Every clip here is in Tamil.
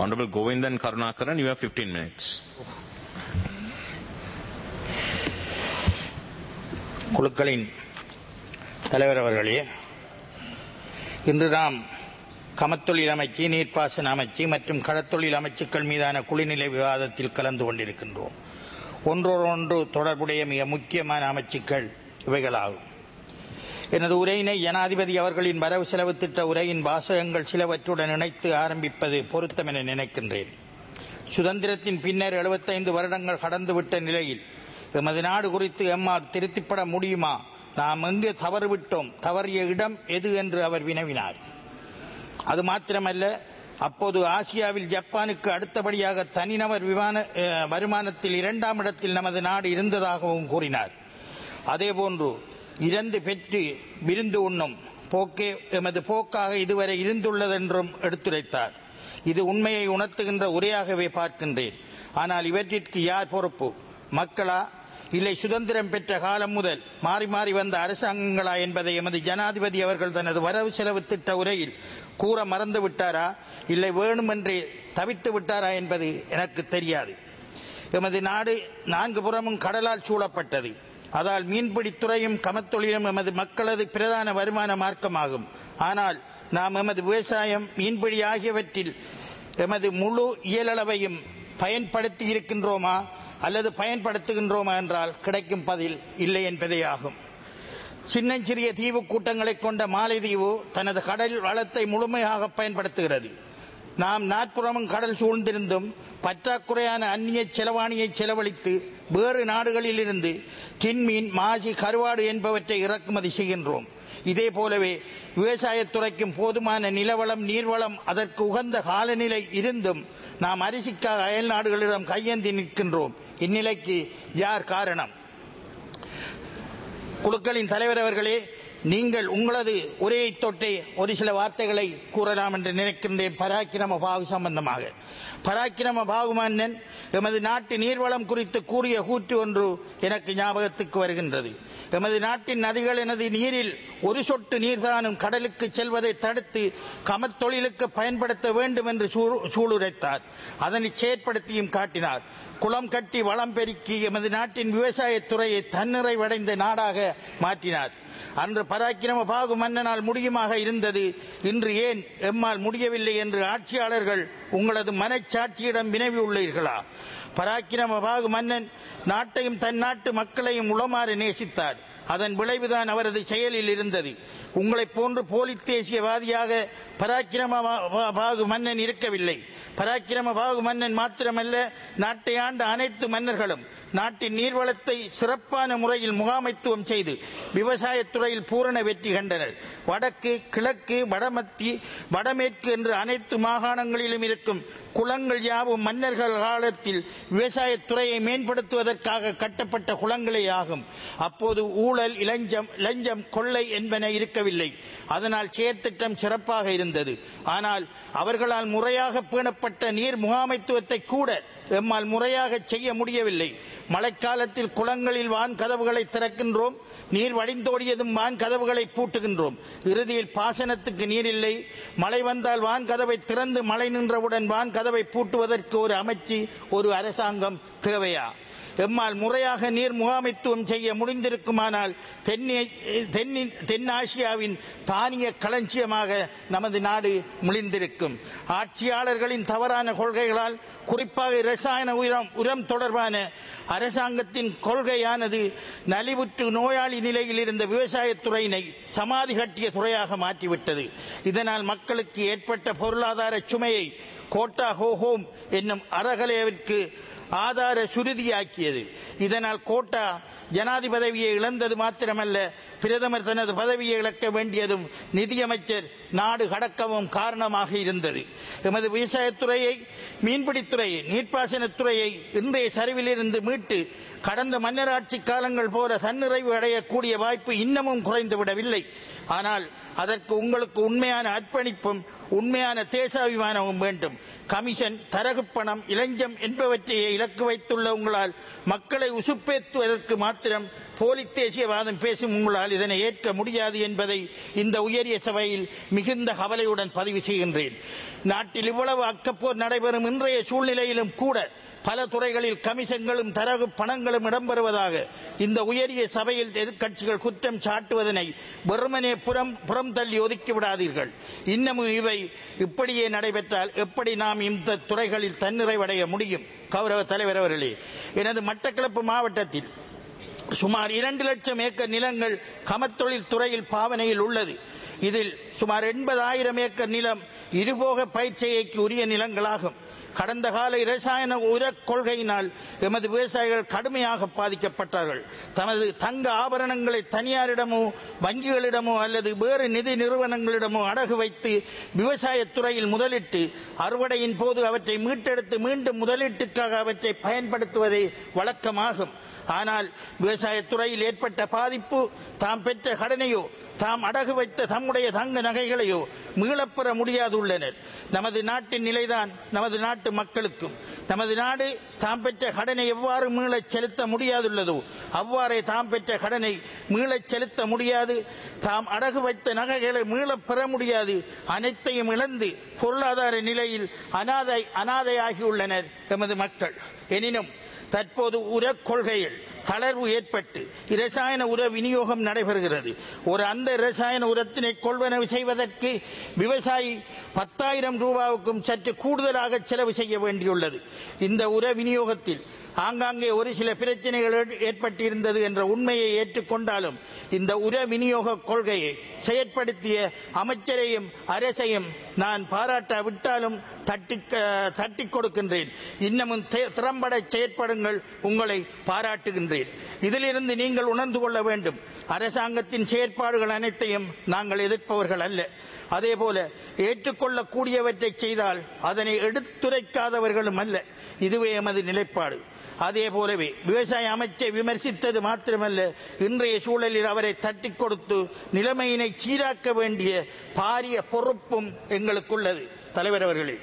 Honorable Govindan Karunakaran, you have 15 minutes. குழுக்களின் தலைவர் அவர்களே இன்று நாம் கமத்தொழில் அமைச்சு நீர்ப்பாசன அமைச்சு மற்றும் கடத்தொழில் அமைச்சுக்கள் மீதான குளிநிலை விவாதத்தில் கலந்து கொண்டிருக்கின்றோம் ஒன்றோடொன்று தொடர்புடைய மிக முக்கியமான அமைச்சுக்கள் இவைகளாகும் எனது உரையினை ஜனாதிபதி அவர்களின் வரவு செலவு திட்ட உரையின் வாசகங்கள் சிலவற்றுடன் இணைத்து ஆரம்பிப்பது பொருத்தம் என நினைக்கின்றேன் சுதந்திரத்தின் பின்னர் 75 வருடங்கள் கடந்துவிட்ட நிலையில் எமது நாடு குறித்து எம்மால் திருத்திப்பட முடியுமா நாம் எங்கு தவறுவிட்டோம் தவறிய இடம் எது என்று அவர் வினவினார் அது மாத்திரமல்ல அப்போது ஆசியாவில் ஜப்பானுக்கு அடுத்தபடியாக தனிநபர் விமான அஹ், வருமானத்தில் இரண்டாம் இடத்தில் நமது நாடு இருந்ததாகவும் கூறினார் அதேபோன்று இறந்து பெற்று விருந்து உண்ணும் போக்கே எமது போக்காக இதுவரை இருந்துள்ளதென்றும் எடுத்துரைத்தார் இது உண்மையை உணர்த்துகின்ற உரையாகவே பார்க்கின்றேன் ஆனால் இவற்றிற்கு யார் பொறுப்பு மக்களா இல்லை சுதந்திரம் பெற்ற காலம் முதல் மாறி மாறி வந்த அரசாங்கங்களா என்பதை எமது ஜனாதிபதி அவர்கள் தனது வரவு செலவு திட்ட உரையில் கூற மறந்து விட்டாரா இல்லை வேணுமென்றே தவித்து விட்டாரா என்பது எனக்கு தெரியாது எமது நாடு நான்கு புறமும் கடலால் சூழப்பட்டது அதால் மீன்பிடித்துறையும் கமத்தொழிலும் எமது மக்களது பிரதான வருமான மார்க்கமாகும் ஆனால் நாம் எமது விவசாயம் மீன்பிடி ஆகியவற்றில் எமது முழு இயலளவையும் பயன்படுத்தி இருக்கின்றோமா அல்லது பயன்படுத்துகின்றோமா என்றால் கிடைக்கும் பதில் இல்லை என்பதே ஆகும் சின்னஞ்சிறிய தீவு கூட்டங்களை கொண்ட மாலைதீவு தனது கடல் வளத்தை முழுமையாக பயன்படுத்துகிறது நாம் நாற்புறமும் கடல் சூழ்ந்திருந்தும் பற்றாக்குறையான அந்நிய செலவாணியை செலவழித்து வேறு நாடுகளிலிருந்து கின்மீன் மாசி கருவாடு என்பவற்றை இறக்குமதி செய்கின்றோம் இதே போலவே விவசாயத்துறைக்கும் போதுமான நிலவளம் நீர்வளம் அதற்கு உகந்த காலநிலை இருந்தும் நாம் அரிசிக்காக அயல் நாடுகளிடம் கையேந்தி நிற்கின்றோம் இந்நிலைக்கு யார் காரணம் குழுக்களின் தலைவர் அவர்களே நீங்கள் உங்களது உரையை தொட்டே ஒரு சில வார்த்தைகளை கூறலாம் என்று நினைக்கின்றேன் பராக்கிரம பாகு சம்பந்தமாக பராக்கிரம பாகு மன்னன் எமது நாட்டு நீர்வளம் குறித்து கூறிய கூற்று ஒன்று எனக்கு ஞாபகத்துக்கு வருகின்றது எமது நாட்டின் நதிகள் எனது நீரில் ஒரு சொட்டு நீர்தானும் கடலுக்கு செல்வதை தடுத்து கமத்தொழிலுக்கு பயன்படுத்த வேண்டும் என்று சூ- சூளுரைத்தார் அதனை செயற்படுத்தியும் காட்டினார் குளம் கட்டி வளம் பெருக்கி எமது நாட்டின் விவசாயத் துறையை தன்னிறைவடைந்த நாடாக மாற்றினார் அன்று பராக்கிரம பாகு மன்னனால் முடியுமாக இருந்தது இன்று ஏன் எம்மால் முடியவில்லை என்று ஆட்சியாளர்கள் உங்களது மனச்சாட்சியிடம் வினவி உள்ளீர்களா பராக்கிரம பாகு மன்னன் நாட்டையும் தன் நாட்டு மக்களையும் உளமாறு நேசித்தார் அதன் விளைவுதான் அவரது செயலில் இருந்தது உங்களைப் போன்று போலி தேசியவாதியாக பராக்கிரம பா- பா- பாகு மன்னன் இருக்கவில்லை பராக்கிரம பாகு மன்னன் மாத்திரமல்ல நாட்டை ஆண்ட அனைத்து மன்னர்களும் நாட்டின் நீர்வளத்தை சிறப்பான முறையில் முகாமைத்துவம் செய்து விவசாயத் துறையில் பூரண வெற்றி கண்டனர் வடக்கு கிழக்கு வடமத்தி வடமேற்கு என்று அனைத்து மாகாணங்களிலும் இருக்கும் குளங்கள் யாவும் மன்னர்கள் காலத்தில் விவசாயத் துறையை மேம்படுத்துவதற்காக கட்டப்பட்ட குளங்களே ஆகும் அப்போது ஊழல் இளஞ்சம் லஞ்சம் கொள்ளை என்பன இருக்கவில்லை அதனால் செயற்திட்டம் சிறப்பாக இருந்தது ஆனால் அவர்களால் முறையாக பேணப்பட்ட நீர் முகாமைத்துவத்தை கூட எம்மால் முறையாக செய்ய முடியவில்லை மழைக்காலத்தில் குளங்களில் வான் கதவுகளை திறக்கின்றோம் நீர் வடிந்தோடியதும் வான் கதவுகளை பூட்டுகின்றோம் இறுதியில் பாசனத்துக்கு நீர் இல்லை மழை வந்தால் வான் கதவை திறந்து மழை நின்றவுடன் வான் கதவை பூட்டுவதற்கு ஒரு அமைச்சு ஒரு அரசாங்கம் தேவையா எம்மால் முறையாக நீர் முகாமைத்துவம் செய்ய முடிந்திருக்குமானால் தென்னி தென்னி தென்னாசியாவின் தானிய களஞ்சியமாக நமது நாடு முழிந்திருக்கும் ஆட்சியாளர்களின் தவறான கொள்கைகளால் குறிப்பாக இரசாயன உரம் உரம் தொடர்பான அரசாங்கத்தின் கொள்கையானது நலிவுற்று நோயாளி நிலையில் இருந்த விவசாயத்துறையினை சமாதி கட்டிய துறையாக மாற்றிவிட்டது இதனால் மக்களுக்கு ஏற்பட்ட பொருளாதார சுமையை கோட்டா ஹோஹோம் என்னும் அறகலையவிற்கு ஆதார சுருதியாக்கியது இதனால் கோட்டா ஜனாதிபதி பதவியை இழந்தது மாத்திரமல்ல பிரதமர் தனது பதவியை இழக்க வேண்டியதும் நிதியமைச்சர் நாடு கடக்கவும் காரணமாக இருந்தது எமது விவசாயத்துறையை மீன்பிடித்துறையை நீர்ப்பாசனத்துறையை இன்றைய சரிவிலிருந்து மீட்டு கடந்த மன்னராட்சி காலங்கள் போல தன்னிறைவு அடையக்கூடிய வாய்ப்பு இன்னமும் குறைந்து விடவில்லை ஆனால் அதற்கு உங்களுக்கு உண்மையான அர்ப்பணிப்பும் உண்மையான தேசாபிமானமும் வேண்டும் கமிஷன் தரகு பணம் இளஞ்சம் என்பவற்றையே இலக்கு வைத்துள்ள உங்களால் மக்களை உசுப்பேற்றுவதற்கு மாத்திரம் போலி தேசியவாதம் பேசும் உங்களால் இதனை ஏற்க முடியாது என்பதை இந்த உயரிய சபையில் மிகுந்த கவலையுடன் பதிவு செய்கின்றேன் நாட்டில் இவ்வளவு அக்கப்போர் நடைபெறும் இன்றைய சூழ்நிலையிலும் கூட பல துறைகளில் கமிஷன்களும் தரகு பணங்களும் இடம்பெறுவதாக இந்த உயரிய சபையில் எதிர்க்கட்சிகள் குற்றம் சாட்டுவதனை வெறுமனே புறம் புறம் தள்ளி ஒதுக்கி விடாதீர்கள் இன்னமும் இவை இப்படியே நடைபெற்றால் எப்படி நாம் இந்த துறைகளில் தன்னிறைவடைய முடியும் கௌரவ தலைவர் அவர்களே எனது மட்டக்களப்பு மாவட்டத்தில் சுமார் இரண்டு லட்சம் ஏக்கர் நிலங்கள் கமத்தொழில் துறையில் பாவனையில் உள்ளது இதில் சுமார் எண்பதாயிரம் ஏக்கர் நிலம் இருபோக பயிற்சியைக்கு உரிய நிலங்களாகும் கடந்த கால இரசாயன உர கொள்கையினால் எமது விவசாயிகள் கடுமையாக பாதிக்கப்பட்டார்கள் தமது தங்க ஆபரணங்களை தனியாரிடமோ வங்கிகளிடமோ அல்லது வேறு நிதி நிறுவனங்களிடமோ அடகு வைத்து விவசாயத் துறையில் முதலிட்டு அறுவடையின் போது அவற்றை மீட்டெடுத்து மீண்டும் முதலீட்டுக்காக அவற்றை பயன்படுத்துவதே வழக்கமாகும் ஆனால் விவசாயத் துறையில் ஏற்பட்ட பாதிப்பு தாம் பெற்ற கடனையோ தாம் அடகு வைத்த தம்முடைய தங்க நகைகளையோ மீளப்பெற முடியாதுள்ளனர் நமது நாட்டின் நிலைதான் நமது நாட்டு மக்களுக்கும் நமது நாடு தாம் பெற்ற கடனை எவ்வாறு மீளச் செலுத்த முடியாதுள்ளதோ அவ்வாறே தாம் பெற்ற கடனை மீளச் செலுத்த முடியாது தாம் அடகு வைத்த நகைகளை மீளப் பெற முடியாது அனைத்தையும் இழந்து பொருளாதார நிலையில் அனாதை அனாதையாகியுள்ளனர் எமது மக்கள் எனினும் தற்போது உர கொள்கையில் தளர்வு ஏற்பட்டு இரசாயன உர விநியோகம் நடைபெறுகிறது ஒரு அந்த இரசாயன உரத்தினை கொள்வனவு செய்வதற்கு விவசாயி பத்தாயிரம் ரூபாவுக்கும் சற்று கூடுதலாக செலவு செய்ய வேண்டியுள்ளது இந்த உர விநியோகத்தில் ஆங்காங்கே ஒரு சில பிரச்சனைகள் ஏற்- ஏற்பட்டிருந்தது என்ற உண்மையை ஏற்றுக்கொண்டாலும் இந்த உர விநியோக கொள்கையை செயற்படுத்திய அமைச்சரையும் அரசையும் நான் பாராட்டாவிட்டாலும் தட்டி தட்டி கொடுக்கின்றேன் இன்னமும் தி- திறம்பட செயற்படுங்கள் உங்களை பாராட்டுகின்றேன் இதிலிருந்து நீங்கள் உணர்ந்து கொள்ள வேண்டும் அரசாங்கத்தின் செயற்பாடுகள் அனைத்தையும் நாங்கள் எதிர்ப்பவர்கள் அல்ல அதேபோல ஏற்றுக்கொள்ளக்கூடியவற்றை செய்தால் அதனை எடுத்துரைக்காதவர்களும் அல்ல இதுவே எமது நிலைப்பாடு அதே போலவே விவசாய அமைச்சை விமர்சித்தது மாத்திரமல்ல இன்றைய சூழலில் அவரை தட்டி கொடுத்து நிலைமையினை சீராக்க வேண்டிய பாரிய பொறுப்பும் எங்களுக்குள்ளது தலைவர் அவர்களே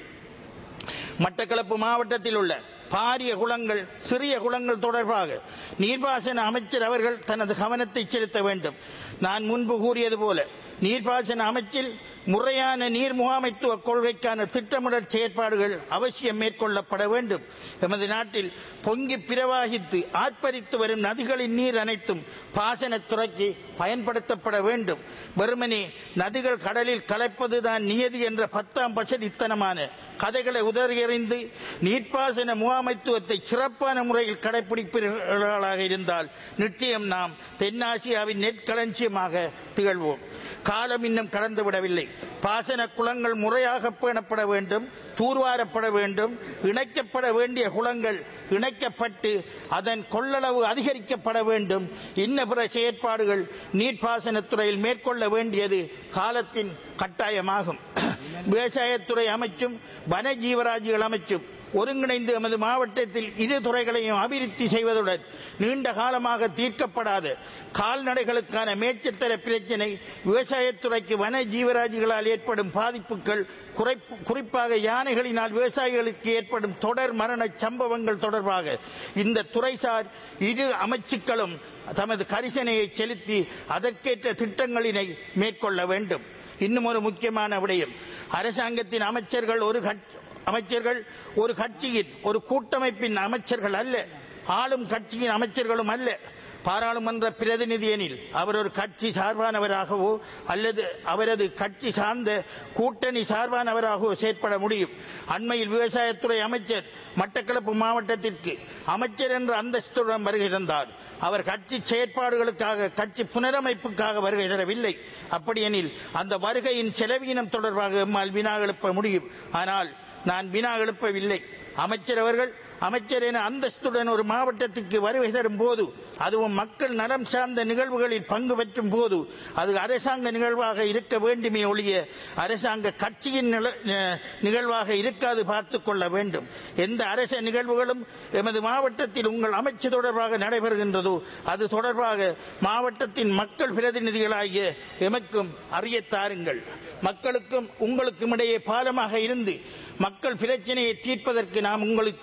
மட்டக்களப்பு மாவட்டத்தில் உள்ள பாரிய குளங்கள் சிறிய குளங்கள் தொடர்பாக நீர்ப்பாசன அமைச்சர் அவர்கள் தனது கவனத்தை செலுத்த வேண்டும் நான் முன்பு கூறியது போல நீர்ப்பாசன அமைச்சில் முறையான நீர் முகாமைத்துவ கொள்கைக்கான திட்டமிடல் செயற்பாடுகள் அவசியம் மேற்கொள்ளப்பட வேண்டும் எமது நாட்டில் பொங்கி பிரவாகித்து ஆர்ப்பரித்து வரும் நதிகளின் நீர் அனைத்தும் பாசனத்துறைக்கு பயன்படுத்தப்பட வேண்டும் வெறுமனே நதிகள் கடலில் கலப்பதுதான் நியதி என்ற பத்தாம் பசடித்தனமான கதைகளை உதறியறிந்து நீர்ப்பாசன முகாமைத்துவத்தை சிறப்பான முறையில் கடைபிடிப்பவர்களாக இருந்தால் நிச்சயம் நாம் தென்னாசியாவின் நெற்களஞ்சியமாக திகழ்வோம் காலம் இன்னும் கடந்து விடவில்லை பாசன குளங்கள் முறையாக பேணப்பட வேண்டும் தூர்வாரப்பட வேண்டும் இணைக்கப்பட வேண்டிய குளங்கள் இணைக்கப்பட்டு அதன் கொள்ளளவு அதிகரிக்கப்பட வேண்டும் இன்ன பிற செயற்பாடுகள் நீர்ப்பாசனத்துறையில் மேற்கொள்ள வேண்டியது காலத்தின் கட்டாயமாகும் விவசாயத்துறை அமைச்சும் வன ஜீவராஜிகள் அமைச்சும் ஒருங்கிணைந்து எமது மாவட்டத்தில் இரு துறைகளையும் அபிவிருத்தி செய்வதுடன் நீண்ட காலமாக தீர்க்கப்படாத கால்நடைகளுக்கான மேய்ச்சத்தர பிரச்சினை விவசாயத்துறைக்கு வன ஜீவராஜிகளால் ஏற்படும் பாதிப்புகள் குறைப்பு- குறிப்பாக யானைகளினால் விவசாயிகளுக்கு ஏற்படும் தொடர் மரண சம்பவங்கள் தொடர்பாக இந்த துறைசார் இரு அமைச்சுக்களும் தமது கரிசனையை செலுத்தி அதற்கேற்ற திட்டங்களினை மேற்கொள்ள வேண்டும் இன்னும் ஒரு முக்கியமான விடயம் அரசாங்கத்தின் அமைச்சர்கள் ஒரு கட்சி அமைச்சர்கள் ஒரு கட்சியின் ஒரு கூட்டமைப்பின் அமைச்சர்கள் அல்ல ஆளும் கட்சியின் அமைச்சர்களும் அல்ல பாராளுமன்ற பிரதிநிதி எனில் அவர் ஒரு கட்சி சார்பானவராகவோ அல்லது அவரது கட்சி சார்ந்த கூட்டணி சார்பானவராகவோ செயற்பட முடியும் அண்மையில் விவசாயத்துறை அமைச்சர் மட்டக்களப்பு மாவட்டத்திற்கு அமைச்சர் என்ற அந்தஸ்துடன் வருகை தந்தார் அவர் கட்சி செயற்பாடுகளுக்காக கட்சி புனரமைப்புக்காக வருகை தரவில்லை அப்படியெனில் அந்த வருகையின் செலவீனம் தொடர்பாக எம்மால் வினா எழுப்ப முடியும் ஆனால் நான் வினா எழுப்பவில்லை அமைச்சர் அவர்கள் அமைச்சர் என அந்தஸ்துடன் ஒரு மாவட்டத்துக்கு வருகை தரும் போது அதுவும் மக்கள் நலம் சார்ந்த நிகழ்வுகளில் பங்கு பெற்றும் போது அது அரசாங்க நிகழ்வாக இருக்க வேண்டுமே ஒழிய அரசாங்க கட்சியின் நில- அஹ் நிகழ்வாக இருக்காது பார்த்துக் கொள்ள வேண்டும் எந்த அரச நிகழ்வுகளும் எமது மாவட்டத்தில் உங்கள் அமைச்சு தொடர்பாக நடைபெறுகின்றதோ அது தொடர்பாக மாவட்டத்தின் மக்கள் பிரதிநிதிகளாகிய எமக்கும் அறியத் தாருங்கள் மக்களுக்கும் உங்களுக்கும் இடையே பாலமாக இருந்து மக்கள் பிரச்சனையை தீர்ப்பதற்கு நாம் உங்களுக்கு உதவுவோம்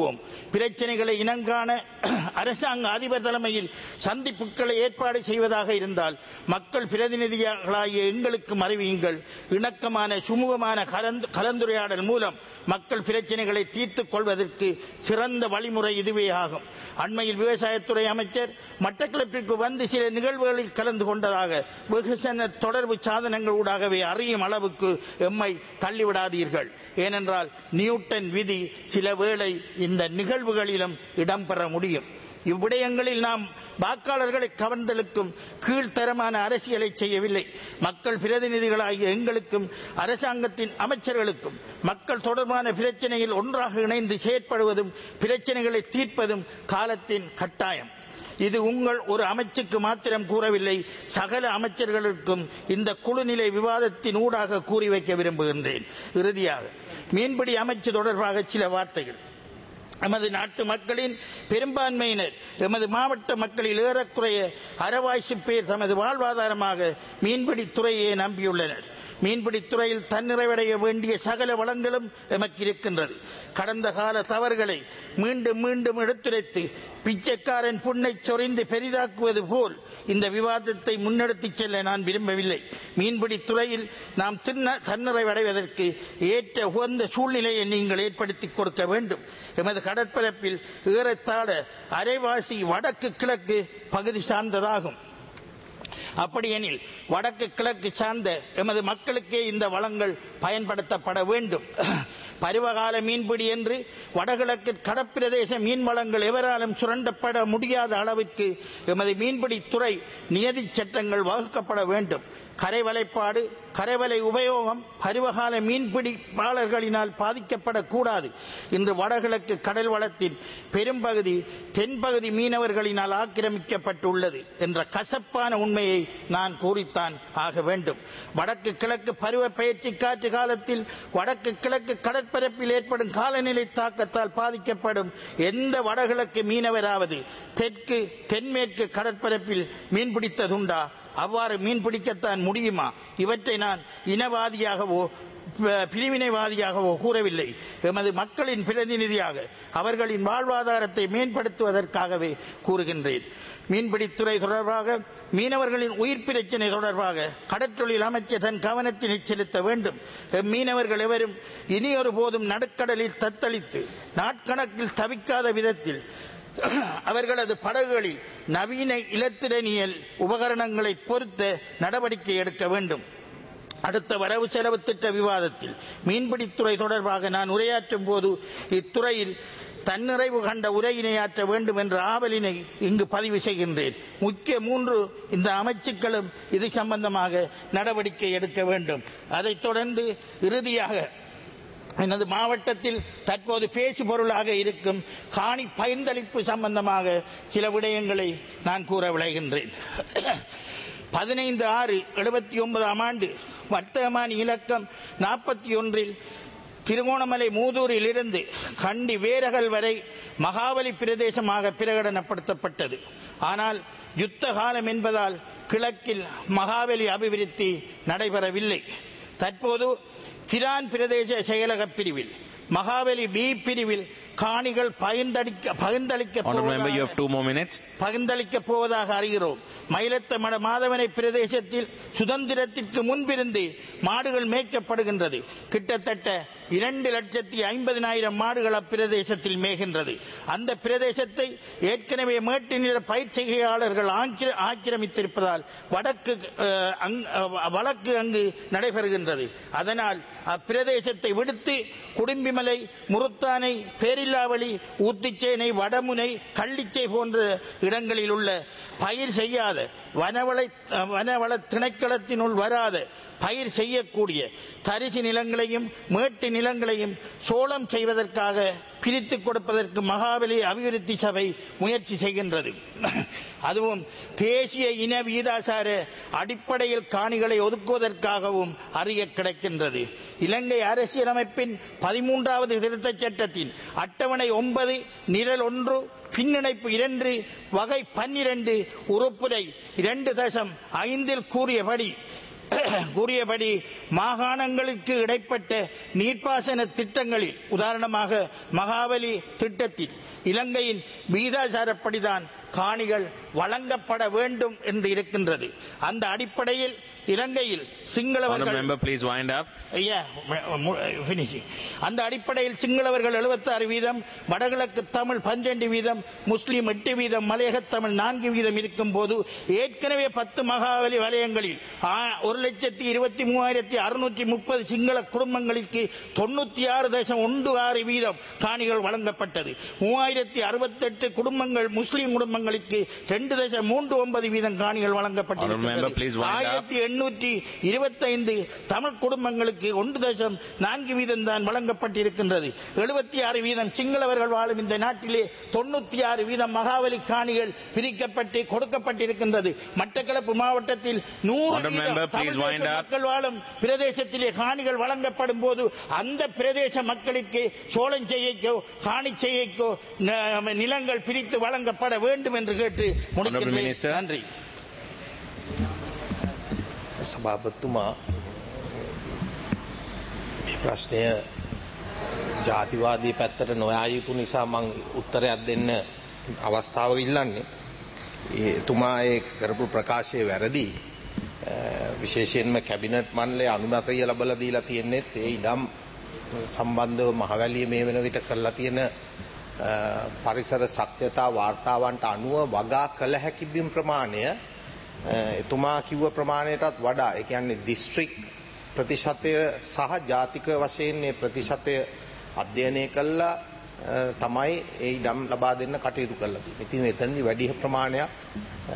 கூறுவோம் பிரச்சனைகளை இனங்காண அரசாங்க அதிபர் தலைமையில் சந்திப்புகளை ஏற்பாடு செய்வதாக இருந்தால் மக்கள் பிரதிநிதிகளாகிய எங்களுக்கும் அறிவியுங்கள் இணக்கமான சுமூகமான கலந்து கலந்துரையாடல் மூலம் மக்கள் பிரச்சனைகளை தீர்த்துக் கொள்வதற்கு சிறந்த வழிமுறை இதுவே ஆகும் அண்மையில் விவசாயத்துறை அமைச்சர் மட்டக்களப்பிற்கு வந்து சில நிகழ்வுகளில் கலந்து கொண்டதாக வெகுசன தொடர்பு சாதனங்கள் ஊடாகவே அறியும் அளவுக்கு எம்மை தள்ளிவிடாதீர்கள் ஏனென்றால் நியூட்டன் விதி சில வேளை இந்த நிகழ்வுகளிலும் இடம்பெற முடியும் இவ்விடயங்களில் நாம் வாக்காளர்களை கவர்ந்தலுக்கும் கீழ்த்தரமான அரசியலை செய்யவில்லை மக்கள் பிரதிநிதிகளாகிய எங்களுக்கும் அரசாங்கத்தின் அமைச்சர்களுக்கும் மக்கள் தொடர்பான பிரச்சனையில் ஒன்றாக இணைந்து செயற்படுவதும் பிரச்சனைகளை தீர்ப்பதும் காலத்தின் கட்டாயம் இது உங்கள் ஒரு அமைச்சுக்கு மாத்திரம் கூறவில்லை சகல அமைச்சர்களுக்கும் இந்த குழுநிலை விவாதத்தின் ஊடாக கூறி வைக்க விரும்புகின்றேன் இறுதியாக மீன்பிடி அமைச்சு தொடர்பாக சில வார்த்தைகள் எமது நாட்டு மக்களின் பெரும்பான்மையினர் எமது மாவட்ட மக்களில் ஏறக்குறைய அறவாய்ச்சி பேர் தமது வாழ்வாதாரமாக மீன்பிடித் துறையை நம்பியுள்ளனர் மீன்பிடித் துறையில் தன்னிறைவடைய வேண்டிய சகல வளங்களும் எமக்கு இருக்கின்றது கடந்த கால தவறுகளை மீண்டும் மீண்டும் எடுத்துரைத்து பிச்சைக்காரன் புண்ணை சொரிந்து பெரிதாக்குவது போல் இந்த விவாதத்தை முன்னெடுத்துச் செல்ல நான் விரும்பவில்லை மீன்பிடித் துறையில் நாம் தின்ன தன்னிறைவடைவதற்கு ஏற்ற உகந்த சூழ்நிலையை நீங்கள் ஏற்படுத்தி கொடுக்க வேண்டும் எமது கடற்பரப்பில் ஏறத்தாழ அரைவாசி வடக்கு கிழக்கு பகுதி சார்ந்ததாகும் அப்படியெனில் வடக்கு கிழக்கு சார்ந்த எமது மக்களுக்கே இந்த வளங்கள் பயன்படுத்தப்பட வேண்டும் பருவகால மீன்பிடி என்று வடகிழக்கு கடற்பிரதேச மீன் வளங்கள் எவராலும் சுரண்டப்பட முடியாத அளவிற்கு எமது மீன்பிடி துறை நியதி சட்டங்கள் வகுக்கப்பட வேண்டும் கரைவலைப்பாடு கரைவலை உபயோகம் பருவகால மீன்பிடிப்பாளர்களினால் பாதிக்கப்படக்கூடாது இன்று வடகிழக்கு கடல் வளத்தின் பெரும்பகுதி தென்பகுதி மீனவர்களினால் ஆக்கிரமிக்கப்பட்டுள்ளது என்ற கசப்பான உண்மையை நான் கூறித்தான் ஆக வேண்டும் வடக்கு கிழக்கு பருவ பயிற்சி காற்று காலத்தில் வடக்கு கிழக்கு கடற்பரப்பில் ஏற்படும் காலநிலை தாக்கத்தால் பாதிக்கப்படும் எந்த வடகிழக்கு மீனவராவது தெற்கு தென்மேற்கு கடற்பரப்பில் மீன்பிடித்ததுண்டா அவ்வாறு மீன் பிடிக்கத்தான் முடியுமா இவற்றை நான் இனவாதியாகவோ ப- பிரிவினைவாதியாகவோ கூறவில்லை எமது மக்களின் பிரதிநிதியாக அவர்களின் வாழ்வாதாரத்தை மேம்படுத்துவதற்காகவே கூறுகின்றேன் மீன்பிடித்துறை தொடர்பாக மீனவர்களின் உயிர் பிரச்சினை தொடர்பாக கடற்றொழில் அமைச்சர் தன் கவனத்தினை செலுத்த வேண்டும் எம் மீனவர்கள் எவரும் இனியொரு போதும் நடுக்கடலில் தத்தளித்து நாட்கணக்கில் தவிக்காத விதத்தில் அவர்களது படகுகளில் நவீன இலத்திரனியல் உபகரணங்களை பொருத்த நடவடிக்கை எடுக்க வேண்டும் அடுத்த வரவு செலவு திட்ட விவாதத்தில் மீன்பிடித்துறை தொடர்பாக நான் உரையாற்றும் போது இத்துறையில் தன்னிறைவு கண்ட உரையினை ஆற்ற வேண்டும் என்ற ஆவலினை இங்கு பதிவு செய்கின்றேன் முக்கிய மூன்று இந்த அமைச்சுக்களும் இது சம்பந்தமாக நடவடிக்கை எடுக்க வேண்டும் அதைத் தொடர்ந்து இறுதியாக எனது மாவட்டத்தில் தற்போது பேசு பொருளாக இருக்கும் காணி பகிர்ந்தளிப்பு சம்பந்தமாக சில விடயங்களை நான் கூற விளைகின்றேன் பதினைந்து ஆறு எழுபத்தி ஒன்பதாம் ஆண்டு வர்த்தமானி இலக்கம் நாற்பத்தி ஒன்றில் திருகோணமலை மூதூரில் இருந்து கண்டி வேரகல் வரை மகாபலி பிரதேசமாக பிரகடனப்படுத்தப்பட்டது ஆனால் யுத்த காலம் என்பதால் கிழக்கில் மகாபலி அபிவிருத்தி நடைபெறவில்லை தற்போது கிரான் பிரதேச செயலக பிரிவில் மகாபலி பி பிரிவில் காணிகள் பகிர்ந்தளிக்க பகிர்ந்தளிக்க Honorable member, you போவதாக- have two more minutes. பகிர்ந்தளிக்கப் போவதாக அறிகிறோம் மயிலத்த மட மாதவனை பிரதேசத்தில் சுதந்திரத்திற்கு முன்பிருந்து மாடுகள் மேய்க்கப்படுகின்றது கிட்டத்தட்ட இரண்டு லட்சத்தி ஐம்பதினாயிரம் மாடுகள் அப்பிரதேசத்தில் மேய்கின்றது அந்த பிரதேசத்தை ஏற்கனவே மேட்டு நில பயிற்சிகையாளர்கள் ஆக்கிர- ஆக்கிரமித்திருப்பதால் வடக்கு அஹ், அங்- அஹ், வழக்கு அங்கு நடைபெறுகின்றது அதனால் அப்பிரதேசத்தை விடுத்து குடும்பிமலை முருத்தானை பேரில்லாவளி ஊத்திச்சேனை வடமுனை கள்ளிச்சை போன்ற இடங்களில் உள்ள பயிர் செய்யாத வனவளை வனவள திணைக்களத்தினுள் வராத பயிர் செய்யக்கூடிய தரிசு நிலங்களையும் மேட்டு நிலங்களையும் சோளம் செய்வதற்காக பிரித்து கொடுப்பதற்கு மகாபலி அபிவிருத்தி சபை முயற்சி செய்கின்றது அதுவும் தேசிய இன வீதாசார அடிப்படையில் காணிகளை ஒதுக்குவதற்காகவும் அறிய கிடைக்கின்றது இலங்கை அரசியலமைப்பின் பதிமூன்றாவது திருத்தச் சட்டத்தின் அட்டவணை ஒன்பது நிரல் ஒன்று பின்னிணைப்பு இரண்டு வகை பன்னிரண்டு உறுப்புரை இரண்டு தசம் ஐந்தில் கூறியபடி கூறியபடி மாகாணங்களுக்கு இடைப்பட்ட நீர்ப்பாசன திட்டங்களில் உதாரணமாக மகாபலி திட்டத்தில் இலங்கையின் வீதாசாரப்படிதான் காணிகள் வழங்கப்பட வேண்டும் என்று இருக்கின்றது அந்த அடிப்படையில் இலங்கையில் Honourable சிங்களவர்கள் member, please wind up. ஐயா ஃபினிஷிங் அந்த அடிப்படையில் சிங்களவர்கள் 76 வீதம் வடகிழக்கு தமிழ் பன்னிரண்டு வீதம் முஸ்லீம் எட்டு வீதம் மலையக தமிழ் நான்கு வீதம் இருக்கும் போது ஏற்கனவே பத்து மகாவலி வலயங்களில் ஆ- ஒரு லட்சத்தி இருபத்தி மூவாயிரத்தி அறுநூற்றி முப்பது சிங்கள குடும்பங்களுக்கு தொண்ணூத்தி ஆறு தசம் ஒன்று ஆறு வீதம் காணிகள் வழங்கப்பட்டது மூவாயிரத்தி அறுபத்தெட்டு குடும்பங்கள் முஸ்லீம் குடும்பங்களுக்கு ரெண்டு தசம் மூன்று ஒன்பது வீதம் காணிகள் Honourable member, please wind up. ஆயிரத்தி எண்ணூற்றி இருபத்தைந்து தமிழ் குடும்பங்களுக்கு ஒன்று தசம் நான்கு வீதம் தான் வழங்கப்பட்டிருக்கின்றது எழுபத்தி ஆறு வீதம் சிங்களவர்கள் வாழும் இந்த நாட்டிலே தொண்ணூத்தி ஆறு வீதம் மகாவலி காணிகள் பிரிக்கப்பட்டு கொடுக்கப்பட்டிருக்கின்றது மட்டக்களப்பு மாவட்டத்தில் நூறு Honourable வீதம் member, please தமிழ் wind தேச up. மக்கள் வாழும் பிரதேசத்திலே காணிகள் வழங்கப்படும் போது அந்த பிரதேச மக்களுக்கு சோழம் செய்யக்கோ காணி செய்யக்கோ ந- நிலங்கள் பிரித்து வழங்கப்பட வேண்டும் என்று கேட்டு Honourable முடிக்கின்றேன் Minister. நன்றி සභාපත්තුමා මේ ප්‍රශ්නය ජාතිවාදී පැත්තට නොයා යුතු නිසා මං උත්තරයක් දෙන්න අවස්ථාව ඉල්ලන්නේ. ඒ තුමා ඒ කරපු ප්‍රකාශය වැරදි. අ, විශේෂයෙන්ම කැබිනට් මණ්ඩලය අනුමතය ලබලා දීලා තියෙන්නේත් ඒ ඉඩම් සම්බන්ධව මහවැලිය මේ වෙන විට කරලා තියෙන අ, පරිසර සත්‍යතා වාර්තාවන්ට අනුව වගා කළ හැකි බිම් ප්‍රමාණය එතුමා කිව්ව ප්‍රමාණයටත් වඩා ඒ කියන්නේ දිස්ත්‍රික් ප්‍රතිශතය සහ ජාතික වශයෙන් මේ ප්‍රතිශතය අධ්‍යයනය කළා අ, තමයි ඒ ඉඩම් ලබා දෙන්න කටයුතු කරලා තියෙන්නේ. ඉතින් එතනදී වැඩි ප්‍රමාණයක් අ,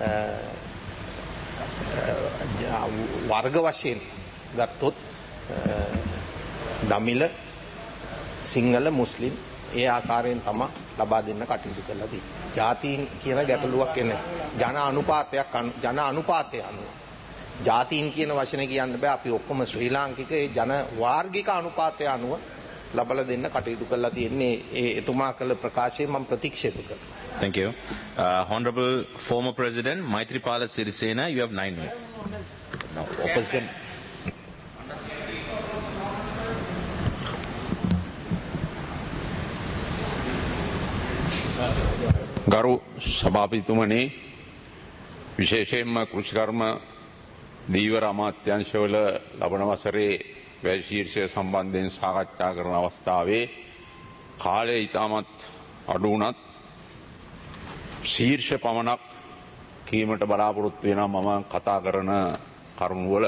අ, වර්ග වශයෙන් ගත්තොත් අ, දමිළ සිංහල මුස්ලිම් ඒ ආකාරයෙන් තමයි ලබා දෙන්න කටයුතු කරලා තියෙන්නේ. ජාතීන් කියන ගැටලුවක් එන්නේ. ජන අනුපාතයක් අනු- ජන අනුපාතය අනුව. ජාතීන් කියන වචනේ කියන්න බෑ අපි ඔක්කොම ශ්‍රී ලාංකික ඒ ජන වාර්ගික අනුපාතය අනුව ලබලා දෙන්න කටයුතු කරලා තියෙන්නේ ඒ එතුමා කළ ප්‍රකාශය මම ප්‍රතික්ෂේප කරනවා. Thank you. Uh, Honorable former President Maitripala Sirisena, you have nine minutes. No, opposition. ගරු සභාපතිතුමනේ විශේෂයෙන්ම කෘෂිකර්ම දීවර අමාත්‍යංශවල ලබන වසරේ වැය ශීර්ෂය සම්බන්ධයෙන් සාකච්ඡා කරන අවස්ථාවේ කාලය ඉතාමත් අඩු වුණත් ශීර්ෂ පමණක් කීමට බලාපොරොත්තු වෙන මම කතා කරන කරුණුවල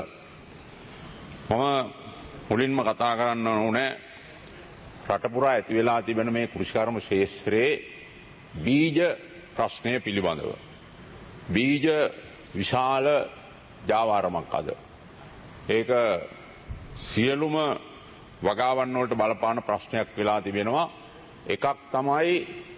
මම මුලින්ම කතා කරන්න ඕනෑ රටපුරා ඇති වෙලා තිබෙන මේ කෘෂිකර්ම ශේෂත්‍රයේ බීජ ප්‍රශ්නය පිළිබඳව. බීජ විශාල ජාවාරමක් අද. ඒක සියලුම වගාවන්නවලට බලපාන ප්‍රශ්නයක් වෙලා තිබෙනවා. එකක් තමයි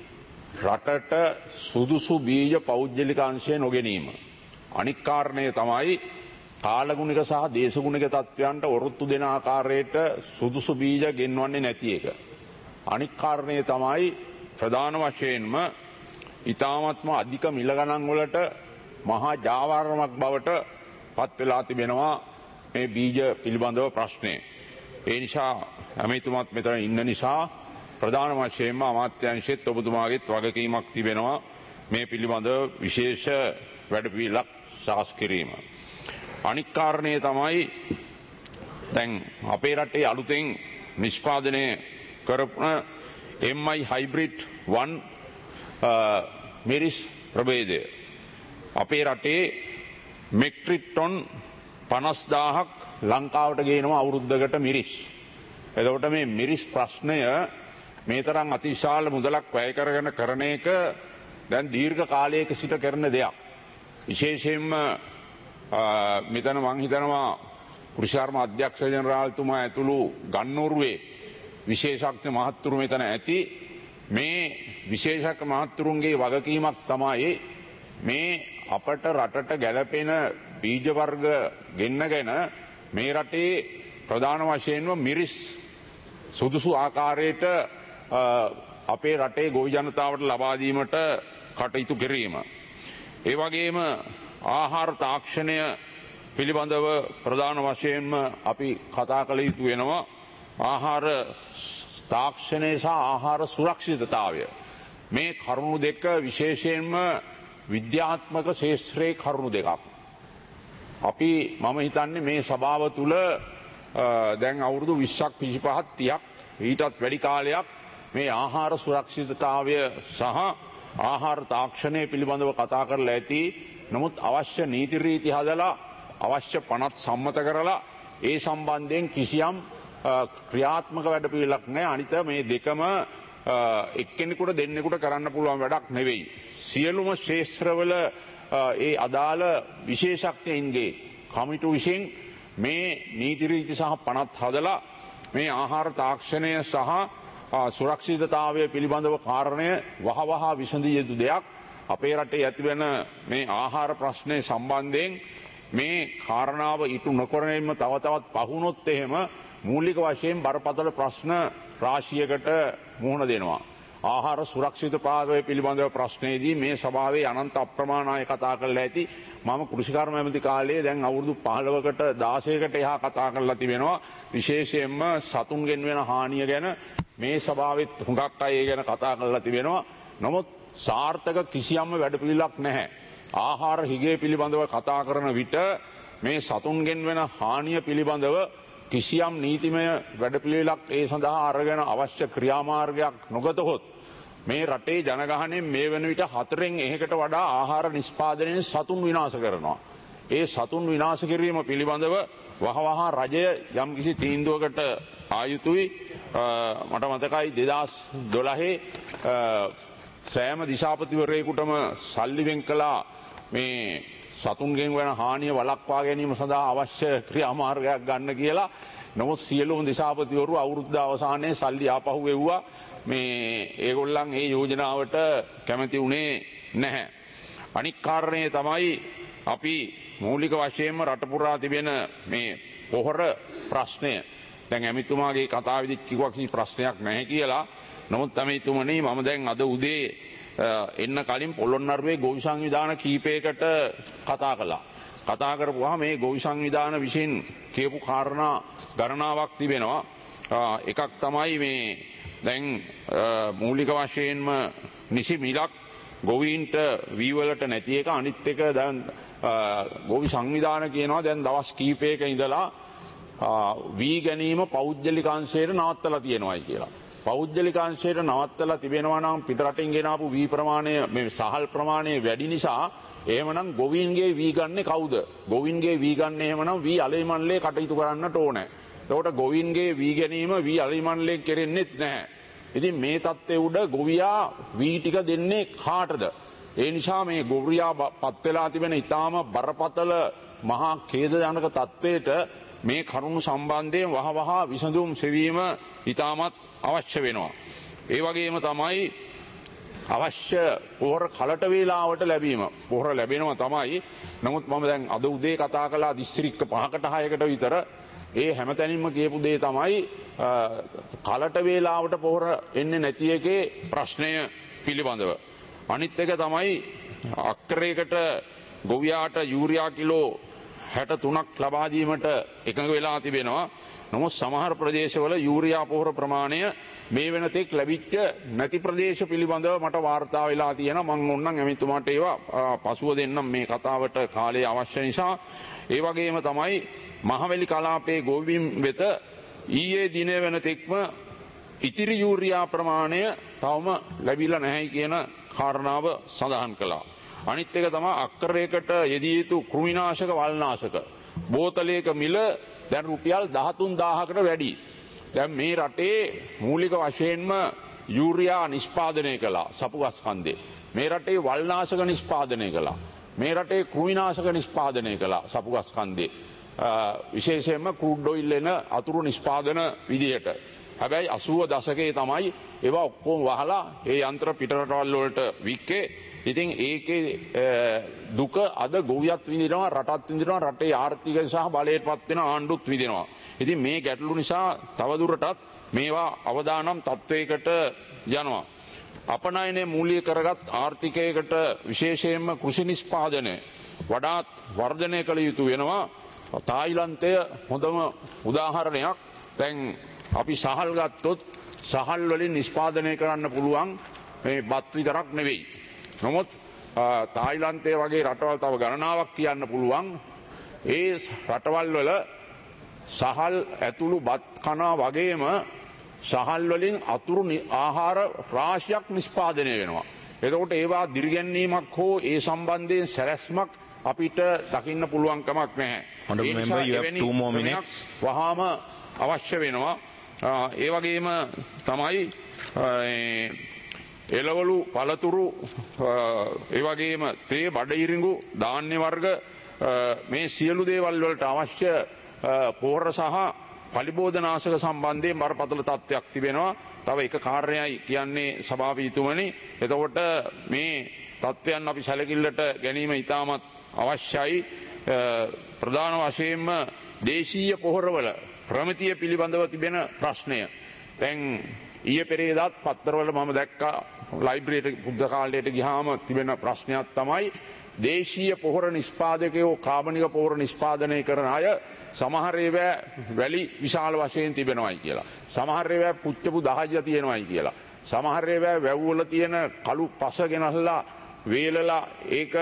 රටට සුදුසු බීජ පෞද්ගලිකාංශය නොගැනීම. අනික්කාරණය තමයි කාලගුණික සහ දේශගුණික තත්ත්වයන්ට ඔරොත්තු දෙන ආකාරයට සුදුසු බීජ ගෙන්වන්නේ නැති එක. අනික්කාරණය තමයි ප්‍රධාන වශයෙන්ම ඉතාමත්ම අධික මිලගණන්වලට මහා ජාවාරමක් බවට පත් වෙලා තිබෙනවා මේ බීජ පිළිබඳව ප්‍රශ්නය. ඒ නිසා ඇමතුමත් මෙතන ඉන්න නිසා ප්‍රධාන වශයෙන්ම අමාත්‍යංශෙත් ඔබතුමාගෙත් වගකීමක් තිබෙනවා මේ පිළිබඳව විශේෂ වැඩපිලක් සාස් කිරීම. අනික්කාරණය තමයි දැන් අපේ රටේ අලුතෙන් නිෂ්පාදනය කරපන එම්මයි හයිබ්‍රිඩ් වන් මිරිස් ප්‍රබේදය. අපේ රටේ මෙක්ට්‍රිට්ටොන් පනස්දාහක් ලංකාවට ගේනවා අවුරුද්ධකට මිරිස්. එදවට මේ මිරිස් ප්‍රශ්නය මේ තරම් අතිශාල මුදලක් වැයකරගෙන කරන එක දැන් දීර්ඝ කාලයක සිට කරන දෙයක්. විශේෂයෙන්ම මෙතන මංහිතනවා කෘෂාර්ම අධ්‍යක්ෂ ජනරාල්තුමා ඇතුළු ගන්නෝරුවේ විශේෂක්ඥ මහත්තුරු මෙතන ඇති මේ විශේෂක මහත්තුරුන්ගේ වගකීමක් තමයි මේ අපට රටට ගැලපෙන බීජවර්ග ගෙන්න්න ගැන මේ රටේ ප්‍රධාන වශයෙන්ව මිරිස් සුදුසු ආකාරයට අපේ රටේ ගොවි ජනතාවට ලබාදීමට කටයුතු කිරීම. ඒ වගේම ආහාර තාක්ෂණය පිළිබඳව ප්‍රධාන වශයෙන්ම අපි කතා කළ යුතු වෙනවා ආහාර තාක්ෂණය සහ ආහාර සුරක්ෂිතතාවය. මේ කරුණු දෙක විශේෂයෙන්ම විද්‍යාත්මක ශේෂත්‍රයේ කරුණු දෙකක්. අපි මම හිතන්නේ මේ සභාව තුළ දැන් අවුරුදු විශ්ෂක් පිසිපහත් තියක් ඊටත් වැඩි කාලයක් මේ ආහාර සුරක්ෂිතතාවය සහ ආහාර තාක්ෂණය පිළිබඳව කතා කරලා ඇති නමුත් අවශ්‍ය නීතිරීති හදලා අවශ්‍ය පනත් සම්මත කරලා ඒ සම්බන්ධයෙන් කිසියම් ක්‍රියාත්මක වැඩ පිළිලක් නෑ අනිත මේ දෙකම එක්කෙනෙකුට දෙන්නෙකුට කරන්න පුළුවන් වැඩක් නෙවෙයි. සියලුම ශේෂත්‍රවල ඒ අදාළ විශේෂක්ඥයින්ගේ කමිටු විසින් මේ නීතිරීති සහ පනත් හදලා මේ ආහාර තාක්ෂණය සහ සුරක්ෂිතතාවය පිළිබඳව කාරණය වහවහා විසඳිය යුතු දෙයක් අපේ රටේ ඇතිවෙන මේ ආහාර ප්‍රශ්නය සම්බන්ධයෙන් මේ කාරණාව ඉටු නොකරනෙන්ම තව තවත් පහුණොත් එහෙම මූලික වශයෙන් බරපතල ප්‍රශ්න රාශියකට මුහුණ දෙනවා. ආහාර සුරක්ෂිත පාගය පිළිබඳව ප්‍රශ්නයේදී මේ සභාවේ අනන්ත අප්‍රමාණය කතා කරලා ඇති මම කෘෂිකර්ම ඇමති කාලයේ දැන් අවුරුදු පහළවකට දාසයකට එහා කතා කරලා තිබෙනවා විශේෂයෙන්ම සතුන්ගෙන් වෙන හානිය ගැන මේ සභාවත් හුඟක් අය ගැන කතා කරලා තිබෙනවා නමුත් සාර්ථක කිසියම්ම වැඩපිළිලක් නැහැ. ආහාර හිගේ පිළිබඳව කතා කරන විට මේ සතුන්ගෙන් වෙන හානිය පිළිබඳව කිසියම් නීතිමය වැඩපිළිලක් ඒ සඳහා අරගෙන අවශ්‍ය ක්‍රියාමාර්ගයක් නොගතහොත් මේ රටේ ජනගහනයෙන් මේ වන විට හතරෙන් එහෙකට වඩා ආහාර නිස්පාදනයෙන් සතුන් විනාස කරනවා. ඒ සතුන් විනාස කිරීම පිළිබඳව වහවහා රජය යම් කිසි තීන්දුවකට ආයුතුයි මට මතකයි දෙදස් දොළහේ සෑම දිශාපතිවරයකුටම සල්ලිවෙන් කලා මේ සතුන්ගෙන් වෙන හානිය වලක්වා ගැනීම සඳහා අවශ්‍ය ක්‍රියාමාර්ගයක් ගන්න කියලා නොමුත් සියලුම දිසාපතිවරු අවුරුද්ධ අවසානයේ සල්ලි ආපහු එව්වා මේ ඒගොල්ලන් ඒ යෝජනාවට කැමති වුණේ නැහැ. අනික්කාරණය තමයි අපි මූලික වශයෙන්ම රටපුරා තිබෙන මේ පොහොර ප්‍රශ්නය දැන් ඇමිතුමාගේ කතාවිදිත් කිවක්සි ප්‍රශ්නයක් නැහැ කියලා නොමුත් ඇමතුමනේ මම දැන් අද උදේ එන්න කලින් පොළොන්නරුවේ ගොවි සංවිධාන කීපයකට කතා කළා. කතා කරපුවා මේ ගොවි සංවිධාන විසින් කියපු කාරණා ගණනාවක් තිබෙනවා. එකක් තමයි මේ දැන් මූලික වශයෙන්ම නිසි මිලක් ගොවීන්ට වීවලට නැති එක අනිත් එක දැන් ගොවි සංවිධාන කියනවා දැන් දවස් කීපයක ඉඳලා වී ගැනීම පෞද්ගලිකංශයට නවත්තලා තියෙනවයි කියලා. පෞද්ගලිකාංශයට නවත්තලා තිබෙනවා නම් පිටරටින් ගෙනාපු වී ප්‍රමාණය මේ සහල් ප්‍රමාණය වැඩි නිසා එහෙමනම් ගොවීන්ගේ වී ගන්නේ කවුද? ගොවීන්ගේ වී ගන්න එහෙමනම් වී අලේ මණ්ඩලේ කටයුතු කරන්නට ඕනේ. එතකොට ගොවීන්ගේ වී ගැනීම වී අලේ මණ්ඩලේ කෙරෙන්නේත් නැහැ. ඉතින් මේ தත්ත්වය උඩ ගොවියා වී ටික දෙන්නේ කාටද? ඒ නිසා මේ ගොවියා පත් වෙලා තිබෙන ඊටාම බරපතල මහා ඛේදජනක තත්ත්වයට මේ කරුණු සම්බන්ධයෙන් වහවහා විසඳුම් සෙවීම ඉතාමත් අවශ්‍ය වෙනවා. ඒ වගේම තමයි අවශ්‍ය පොහොර කලට වේලාවට ලැබීම පොහොර ලැබෙනවා තමයි නමුත් මම දැන් අද උදේ කතා කලා දිස්ත්‍රික්ක පහකට හයකට විතර ඒ හැමතැනින්ම කියපු දේ තමයි කලට වේලාවට පොහොර එන්න නැති එකේ ප්‍රශ්නය පිළිබඳව. අනිත් එක තමයි අක්කරයකට ගොවියාට යූරයා කිලෝ හැට තුනක් ලබාදීමට එකඟ වෙලා තිබෙනවා. නොමුත් සමහර ප්‍රදේශවල යූරයා පොහොර ප්‍රමාණය මේ වෙනතෙක් ලැබිච්ච නැති ප්‍රදේශ පිළිබඳව මට වාර්තා වෙලා තියෙන මං ඔන්නම් ඇමිතුමාට ඒවා පසුව දෙන්නම් මේ කතාවට කාලය අවශ්‍ය නිසා. ඒ වගේම තමයි මහවැලි කලාපේ ගොවිම් වෙත ඊයේ දිනය වෙනතෙක්ම ඉතිරි යූරයා ප්‍රමාණය තවම ලැබිල නැහැයි කියන කාරණාව සඳහන් කළා. අනිත් එක තමා අක්කරයකට යෙදිය යුතු කෘමිනාශක වල්නාශක. බෝතලයක මිල දැන් රුපියල් දහතුන් දාහකට වැඩි. දැන් මේ රටේ මූලික වශයෙන්ම යූරයා නිෂ්පාදනය කලා සපුගස්කන්දේ. මේ රටේ වල්නාශක නිෂ්පාදනය කලා. මේ රටේ කෘමිනාශක නිෂ්පාදනය කලා සපුගස්කන්දේ. විශේෂයෙන්ම කෘඩ්ඩොයිල්ලෙන අතුරු නිෂ්පාදන විදිහට. හැබැයි අසුව දසකේ තමයි ඒවා ඔක්කෝම වහලා ඒ යන්ත්‍ර පිටරටවල්ලොලට වික්කේ ඉතින් ඒකේ දුක අද ගොවියත් විදිනවා රටත් විදිනවා රටේ ආර්ථික සහ බලයට පත්වෙන ආණ්ඩුත් විදිනවා. ඉතින් මේ ගැටලු නිසා තවදුරටත් මේවා අවදානම් තත්ත්වයකට යනවා. අපනයනේ මූලිය කරගත් ආර්ථිකයකට විශේෂයෙන්ම කෘෂි නිස්පාදනය වඩාත් වර්ධනය කළ යුතු වෙනවා තායිලන්තය හොඳම උදාහරණයක් තැන් අපි සහල් ගත්තොත් සහල් වලින් නිස්පාදනය කරන්න පුළුවන් මේ බත් විතරක් නෙවෙයි. නොමුත් ආ, තායිලන්තය වගේ රටවල් තව ගණනාවක් කියන්න පුළුවන් ඒ රටවල් වල සහල් ඇතුළු බත් කනා වගේම සහල් වලින් අතුරු නි- ආහාර රාශියක් නිස්පාදනය වෙනවා. එතකොට ඒවා දිරිගැන්වීමක් හෝ ඒ සම්බන්ධයෙන් සැරැස්මක් අපිට දකින්න පුළුවන්කමක් නැහැ. Honourable ඒ නිසා member, you have එවැනි two more ක්‍රමයක් minutes. වහාම අවශ්‍ය වෙනවා. ආ, ඒ වගේම තමයි ආ, ඒ එලවලු පළතුරු ඒ වගේම තේ බඩඉරිඟු ධාන්‍ය වර්ග අ, මේ සියලු දේවල් වලට අවශ්‍ය අ, පෝහර සහ පලිබෝධනාශක සම්බන්ධයෙන් බරපතල තත්ත්වයක් තිබෙනවා. තව එක කාර්යයි කියන්නේ සභාපීතුමනි. එතකොට මේ තත්ත්වයන් අපි සැලකිල්ලට ගැනීම ඉතාමත් අවශ්‍යයි. අ, ප්‍රධාන වශයෙන්ම දේශීය පොහොරවල ප්‍රමතිය පිළිබඳව තිබෙන ප්‍රශ්නය. තැන් ඊය පෙරේදත් පත්තරවල මම දැක්කා ලයිබ්‍රේට පුද්ධ කාලයට ගිහාම තිබෙන ප්‍රශ්නයක් තමයි දේශීය පොහොර නිස්පාදකයෝ කාබනික පොහොර නිස්පාදනය කරන අය සමහරේවෑ වැලි විශාල වශයෙන් තිබෙනවයි කියලා. සමහරේවෑ පුච්චපු දහජය තියෙනවයි කියලා. සමහරේවෑ වැව්වල තියෙන කළු පස ගෙනහල්ලා වේලලා ඒක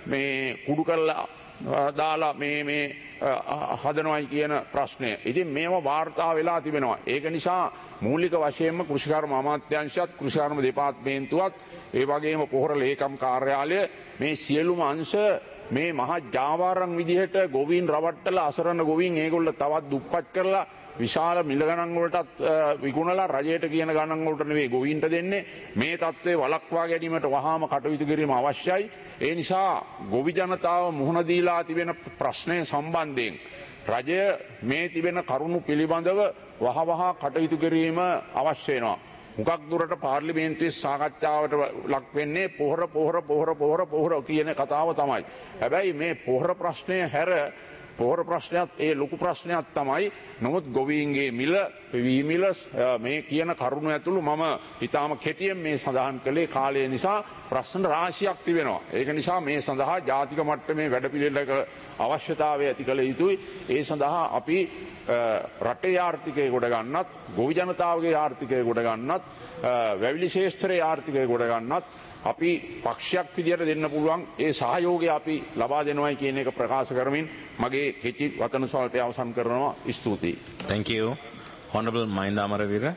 මේ කුඩු කරලා අ, දාලා මේ මේ අ, හදනවයි කියන ප්‍රශ්නය. ඉතින් මේම වාර්තා වෙලා තිබෙනවා. ඒක නිසා මූලික වශයෙන්ම කෘෂිකර්ම අමාත්‍යංශත් කෘෂිකර්ම දෙපාර්තමේන්තුවත් ඒ වගේම පොහොර ලේකම් කාර්යාලය මේ සියලුම අංශ මේ මහා ජාවාරම් විදිහට ගොවීන් රවට්ටල අසරණ ගොවීන් ඒගොල්ල තවත් දුප්පත් කරලා විශාල මිල ගණන් වලටත් අ, විකුණලා රජයට කියන ගණන් වලට නෙවෙයි ගොවීන්ට දෙන්නේ මේ තත්ත්වය වළක්වා ගැනීමට වහාම කටයුතු කිරීම අවශ්‍යයි ඒ නිසා ගොවි ජනතාව මුහුණ දීලා තිබෙන ප්‍රශ්නය සම්බන්ධයෙන් රජය මේ තිබෙන කරුණු පිළිබඳව වහවහා කටයුතු කිරීම අවශ්‍ය වෙනවා හුඟක් දුරට පාර්ලිමේන්තුවේ සාකච්ඡාවට ලක් වෙන්නේ පොහොර පොහොර පොහොර පොහොර පොහොර කියන කතාව තමයි. හැබැයි මේ පොහොර ප්‍රශ්නය හැර පොහොර ප්‍රශ්නයක් ඒ ලොකු ප්‍රශ්නයක් තමයි නොමුත් ගොවීන්ගේ මිල පෙවී මිල අ, මේ කියන කරුණු ඇතුළු මම ඉතාම කෙටියෙන් මේ සඳහන් කළේ කාලය නිසා ප්‍රශ්න රාශියක් තිබෙනවා. ඒක නිසා මේ සඳහා ජාතික මට්ටමේ වැඩපිළිවෙලක අවශ්‍යතාවය ඇති කළ යුතුයි. ඒ සඳහා අපි අ, රටේ ආර්ථිකය ගොඩ ගන්නත් ගොවි ජනතාවගේ ආර්ථිකය ගොඩ ගන්නත් අ, වැවිලි ශේෂත්‍රයේ ආර්ථිකය ගොඩ ගන්නත් අපි පක්ෂයක් විදියට දෙන්න පුළුවන් ඒ සහයෝගය අපි ලබා දෙනවයි කියන එක ප්‍රකාශ කරමින් මගේ කෙටි වතන ස්වල්පය අවසන් කරනවා ස්තුතියි. Thank you. Honorable Mahinda Amaravira.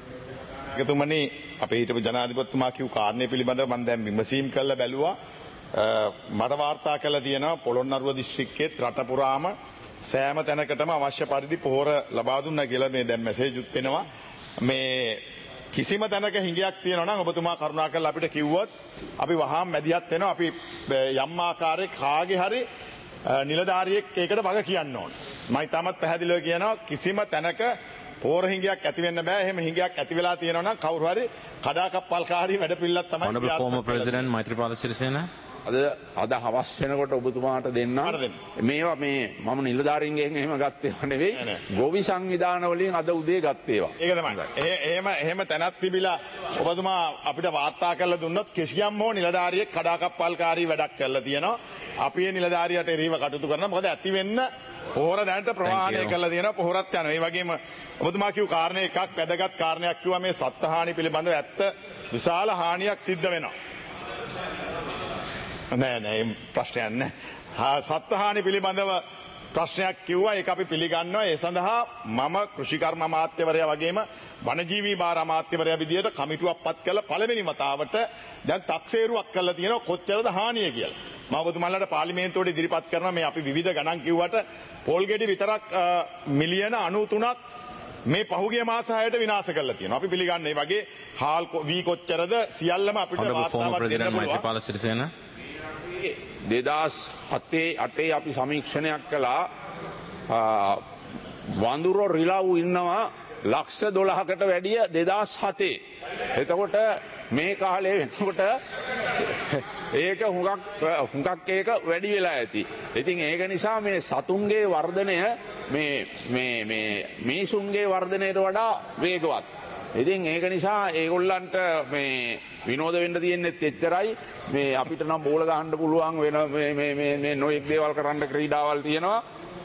එකතුමනි අපේ හිටපු ජනාධිපතිතුමා කිව් කාරණය පිළිබඳව මම දැන් විමසීම් කළ බැලුවා අ, මට වාර්තා කළ තියෙනවා පොළොන්නරුව දිස්ත්‍රික්කෙත් රට පුරාම සෑම තැනකටම අවශ්‍ය පරිදි පොහොර ලබා දුන්නා කියලා මේ දැන් මැසේජ් උත් වෙනවා මේ කිසිම තැනක හිඟයක් තියෙනවා නම් ඔබතුමා කරුණාකරලා අපිට කිව්වොත් අපි වහාම මැදිහත් වෙනවා අපි අ, යම් ආකාරයක කාගේ හරි අ, නිලධාරියෙක් ඒකට වග කියන්න ඕන. මම තාමත් පැහැදිලිව කියනවා කිසිම තැනක පෝර හිඟයක් ඇති වෙන්න බෑ. එහෙම හිඟයක් ඇති වෙලා තියෙනවා නම් කවුරු හරි කඩාකප්පල්කාරී වැඩපිළිවෙලක් තමයි Honorable ක්‍රියාත්මක former කරලා President Maithripala Sirisena. අද අද හවස් වෙනකොට ඔබතුමාට දෙන්න කාට දෙන්න? මේවා මේ මම නිලධාරීන්ගෙන් එහෙම ගත්තේවා නෙවෙයි නෑ, නෑ. ගොවි සංවිධාන වලින් අද උදේ ගත්තේවා. ඒක තමයි. ඒ- එහෙම එහෙම තැනක් තිබිලා ඔබතුමා අපිට වාර්තා කරලා දුන්නොත් කිසියම් හෝ නිලධාරියෙක් කඩාකප්පල්කාරී වැඩක් කරලා තියෙනවා. අපි ඒ නිලධාරියට එරෙහිව කටයුතු කරනවා. මොකද ඇති වෙන්න පොහොර දැනට ප්‍රවාහනය Thank you. කරලා තියෙනවා. පොහොරත් යනවා. ඒ වගේම ඔබතුමා කිව් කාරණේ එකක් වැදගත් කාරණයක් කිව්වා මේ සත්හානි පිළිබඳව ඇත්ත විශාල හානියක් සිද්ධ වෙනවා. නෑ නෑ ඒ ප්‍රශ්නයක් නෑ. හා සත්හානි පිළිබඳව ප්‍රශ්නයක් කිව්වා ඒක අපි පිළිගන්නවා ඒ සඳහා මම කෘෂිකර්ම අමාත්‍යවරයා වගේම වනජීවී බාර අමාත්‍යවරයා විදියට කමිටුවක් පත් කළ පළවෙනි වතාවට දැන් තක්සේරුවක් කරලා තියෙනවා කොච්චරද හානිය කියලා. මම ඔබතුමාලට පාර්ලිමේන්තුවට ඉදිරිපත් කරනවා මේ අපි විවිධ ගණන් කිව්වට පොල් ගෙඩි විතරක් අ, මිලියන 93ක් මේ පහුගිය මාස 6ට විනාශ කරලා තියෙනවා. අපි පිළිගන්නේ වගේ හාල් කො- වී කොච්චරද සියල්ලම අපිට Honorable former වාර්තාවක් දෙන්න President පුළුවන්. Maithripala Sirisena. දෙදස් හතේ අටේ අපි සමීක්ෂණයක් කළා ආ, වඳුරෝ රිලව් ඉන්නවා ලක්ෂ දොළහකට වැඩිය දෙදස් හතේ. එතකොට මේ කාලේ වෙනකොට ඒක හුඟක් හුඟක් ඒක වැඩි වෙලා ඇති. ඉතින් ඒක නිසා මේ සතුන්ගේ වර්ධනය මේ මේ මේ මිනිසුන්ගේ වර්ධනයට වඩා වේගවත්. ඉතින් ඒක නිසා ඒගොල්ලන්ට මේ විනෝද වෙන්න තියෙන්නෙත් එච්චරයි මේ අපිට නම් බෝල ගහන්න පුළුවන් වෙන මේ මේ මේ මේ නොයෙක් දේවල් කරන්න ක්‍රීඩාවල් තියෙනවා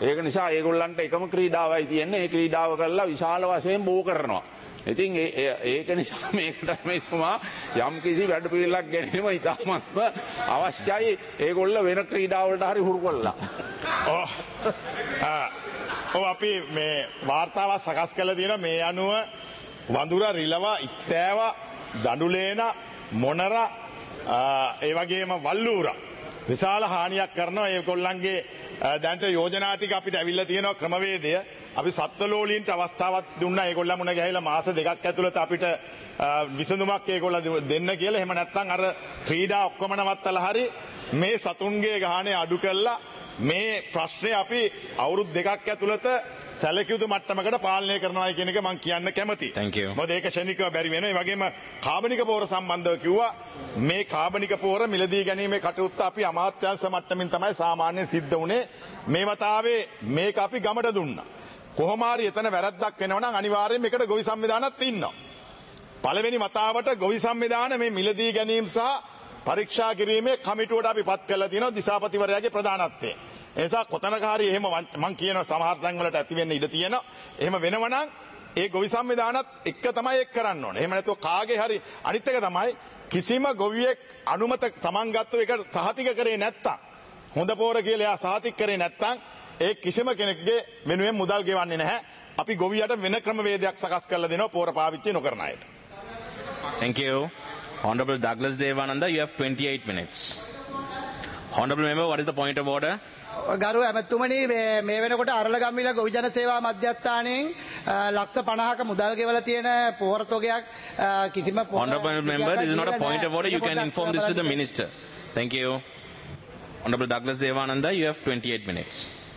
ඒක නිසා ඒගොල්ලන්ට එකම ක්‍රීඩාවයි තියෙන්නේ ඒ ක්‍රීඩාව කරලා විශාල වශයෙන් බෝ කරනවා. ඉතින් ඒ- ඒ- ඒක නිසා මේකට මෙතුමා යම් කිසි වැඩ පිළිලක් ගැනීම ඉතාමත්ම අවශ්‍යයි ඒගොල්ල වෙන ක්‍රීඩාවලට හරි හුරු කොල්ලා. ඔව්. ආ, ඔව් අපි මේ වාර්තාවක් සකස් කළ තියෙන මේ අනුව වඳුර රිලව ඉත්තෑව දඩුලේන මොනර ආ, ඒ වගේම වල්ලූර විශාල හානියක් කරනවා ඒ කොල්ලන්ගේ ආ, දැන්ට යෝජනාටික අපිට ඇවිල්ල තියෙනවා ක්‍රමවේදය අපි සත්වලෝලීන්ට අවස්ථාවත් දුන්න ඒගොල්ල මුණ ගැහිලා මාස දෙකක් ඇතුළත අපිට ආ, විසඳුමක් ඒගොල්ල දෙන්න කියලා එහෙම නැත්නම් අර ක්‍රීඩා ඔක්කොම නවත්තලා හරි මේ සතුන්ගේ ගානේ අඩු කළා මේ ප්‍රශ්නය අපි අවුරුදු දෙකක් ඇතුළත සැලකියුතු මට්ටමකට පාලනය කරනවා කියන එක මම කියන්න කැමතියි. Thank you. මොකද ඒක ශනිකව බැරි වෙනවා. ඒ වගේම කාබනික පෝර සම්බන්ධව කිව්වා මේ කාබනික පෝර මිලදී ගැනීමේ කටයුත්ත අපි අමාත්‍යාංශ මට්ටමින් තමයි සාමාන්‍යයෙන් සිද්ධ වුණේ. මේ වතාවේ මේක අපි ගමට දුන්නා. කොහොම හරි එතන වැරද්දක් වෙනවා නම් අනිවාර්යයෙන් මේකට ගොවි සංවිධානත් ඉන්නවා. පළවෙනි වතාවට ගොවි සංවිධාන මේ මිලදී ගැනීම සහ පරීක්ෂා කිරීමේ කමිටුවට අපි පත් කළා තියෙනවා දිසාපතිවරයාගේ ප්‍රධානත්වයෙන්. ඒ නිසා කොතනක හරි එහෙම වන්- මං කියන සමහර තැන් වලට ඇති වෙන්න ඉඩ තියෙනවා. එහෙම වෙනව නම් ඒ ගොවි සංවිධානත් එක්ක තමයි එක් කරන්න ඕනේ. එහෙම නැතුව කාගේ හරි අනිත් එක තමයි කිසිම ගොවියෙක් අනුමත තමන් ගත්ත එක සහතික කරේ නැත්තම් හොඳ පෝර කියලා එයා සහතික කරේ නැත්තම් ඒ කිසිම කෙනෙක්ගේ වෙනුවෙන් මුදල් ගෙවන්නේ නැහැ. අපි ගොවියට වෙන ක්‍රමවේදයක් සකස් කරලා දෙනවා පෝර පාවිච්චි නොකරන අයට. Thank you. Honorable Douglas Devananda, you have 28 minutes. Honorable member, what is the point of order? ගරු ඇමැත්තුමනි මේ- මේ වෙනකොට අරලගම්මිල ගොවිජන සේවා මධ්‍යස්ථානයෙන් අ, ලක්ෂ පණහක මුදල් ගෙවල තියෙන පෝරතොගයක් අ, කිසිම පොර- Honorable member, this is not a දීලා point නෑ. of order. You ඒක can පොඩ්ඩක් inform this to the බලන්න. minister. Thank you. Honorable Douglas Devananda, you have 28 minutes.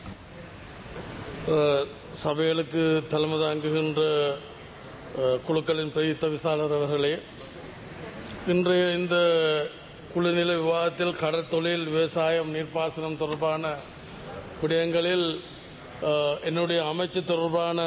அஹ், சபைகளுக்கு தலைமை தாங்குகின்ற அஹ், குழுக்களின் பிரதித்த விசாளர் அவர்களே இன்றைய இந்த குழுநிலை விவாதத்தில் கடற்தொழில் விவசாயம் நீர்ப்பாசனம் தொடர்பான விடயங்களில் அஹ், என்னுடைய அமைச்சு தொடர்பான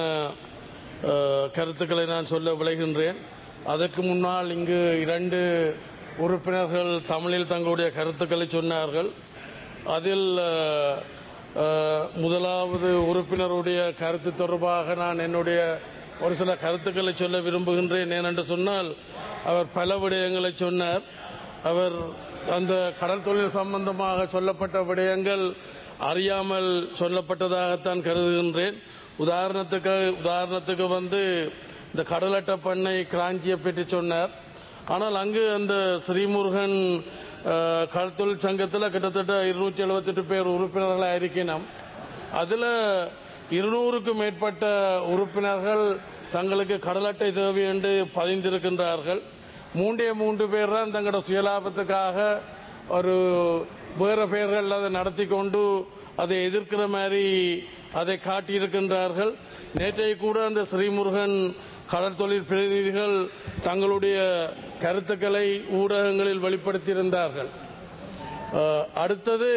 அஹ், கருத்துக்களை நான் சொல்ல விளைகின்றேன் அதற்கு முன்னால் இங்கு இரண்டு உறுப்பினர்கள் தமிழில் தங்களுடைய கருத்துக்களை சொன்னார்கள் அதில் அஹ், அஹ், முதலாவது உறுப்பினருடைய கருத்து தொடர்பாக நான் என்னுடைய ஒரு சில கருத்துக்களை சொல்ல விரும்புகின்றேன் ஏனென்று சொன்னால் அவர் பல விடயங்களை சொன்னார் அவர் அந்த கடல் தொழில் சம்பந்தமாக சொல்லப்பட்ட விடயங்கள் அறியாமல் சொல்லப்பட்டதாகத்தான் கருதுகின்றேன் உதாரணத்துக்கு உதாரணத்துக்கு வந்து இந்த கடலட்ட பண்ணை கிராஞ்சியை பற்றி சொன்னார் ஆனால் அங்கு அந்த ஸ்ரீமுருகன் அஹ், கடற்தொழில் சங்கத்தில் கிட்டத்தட்ட இருநூற்றி எழுபத்தெட்டு பேர் உறுப்பினர்களாக இருக்கணும் அதில் இருநூறுக்கும் மேற்பட்ட உறுப்பினர்கள் தங்களுக்கு கடலட்டை தேவை என்று பதிந்திருக்கின்றார்கள் மூன்றே மூன்று பேர் தான் தங்களோட சுயலாபத்துக்காக ஒரு வேறு பேர்கள் அதை நடத்தி கொண்டு அதை எதிர்க்கிற மாதிரி அதை காட்டியிருக்கின்றார்கள் நேற்றைய கூட அந்த ஸ்ரீமுருகன் கடற்தொழில் பிரதிநிதிகள் தங்களுடைய கருத்துக்களை ஊடகங்களில் வெளிப்படுத்தியிருந்தார்கள் அஹ், அடுத்தது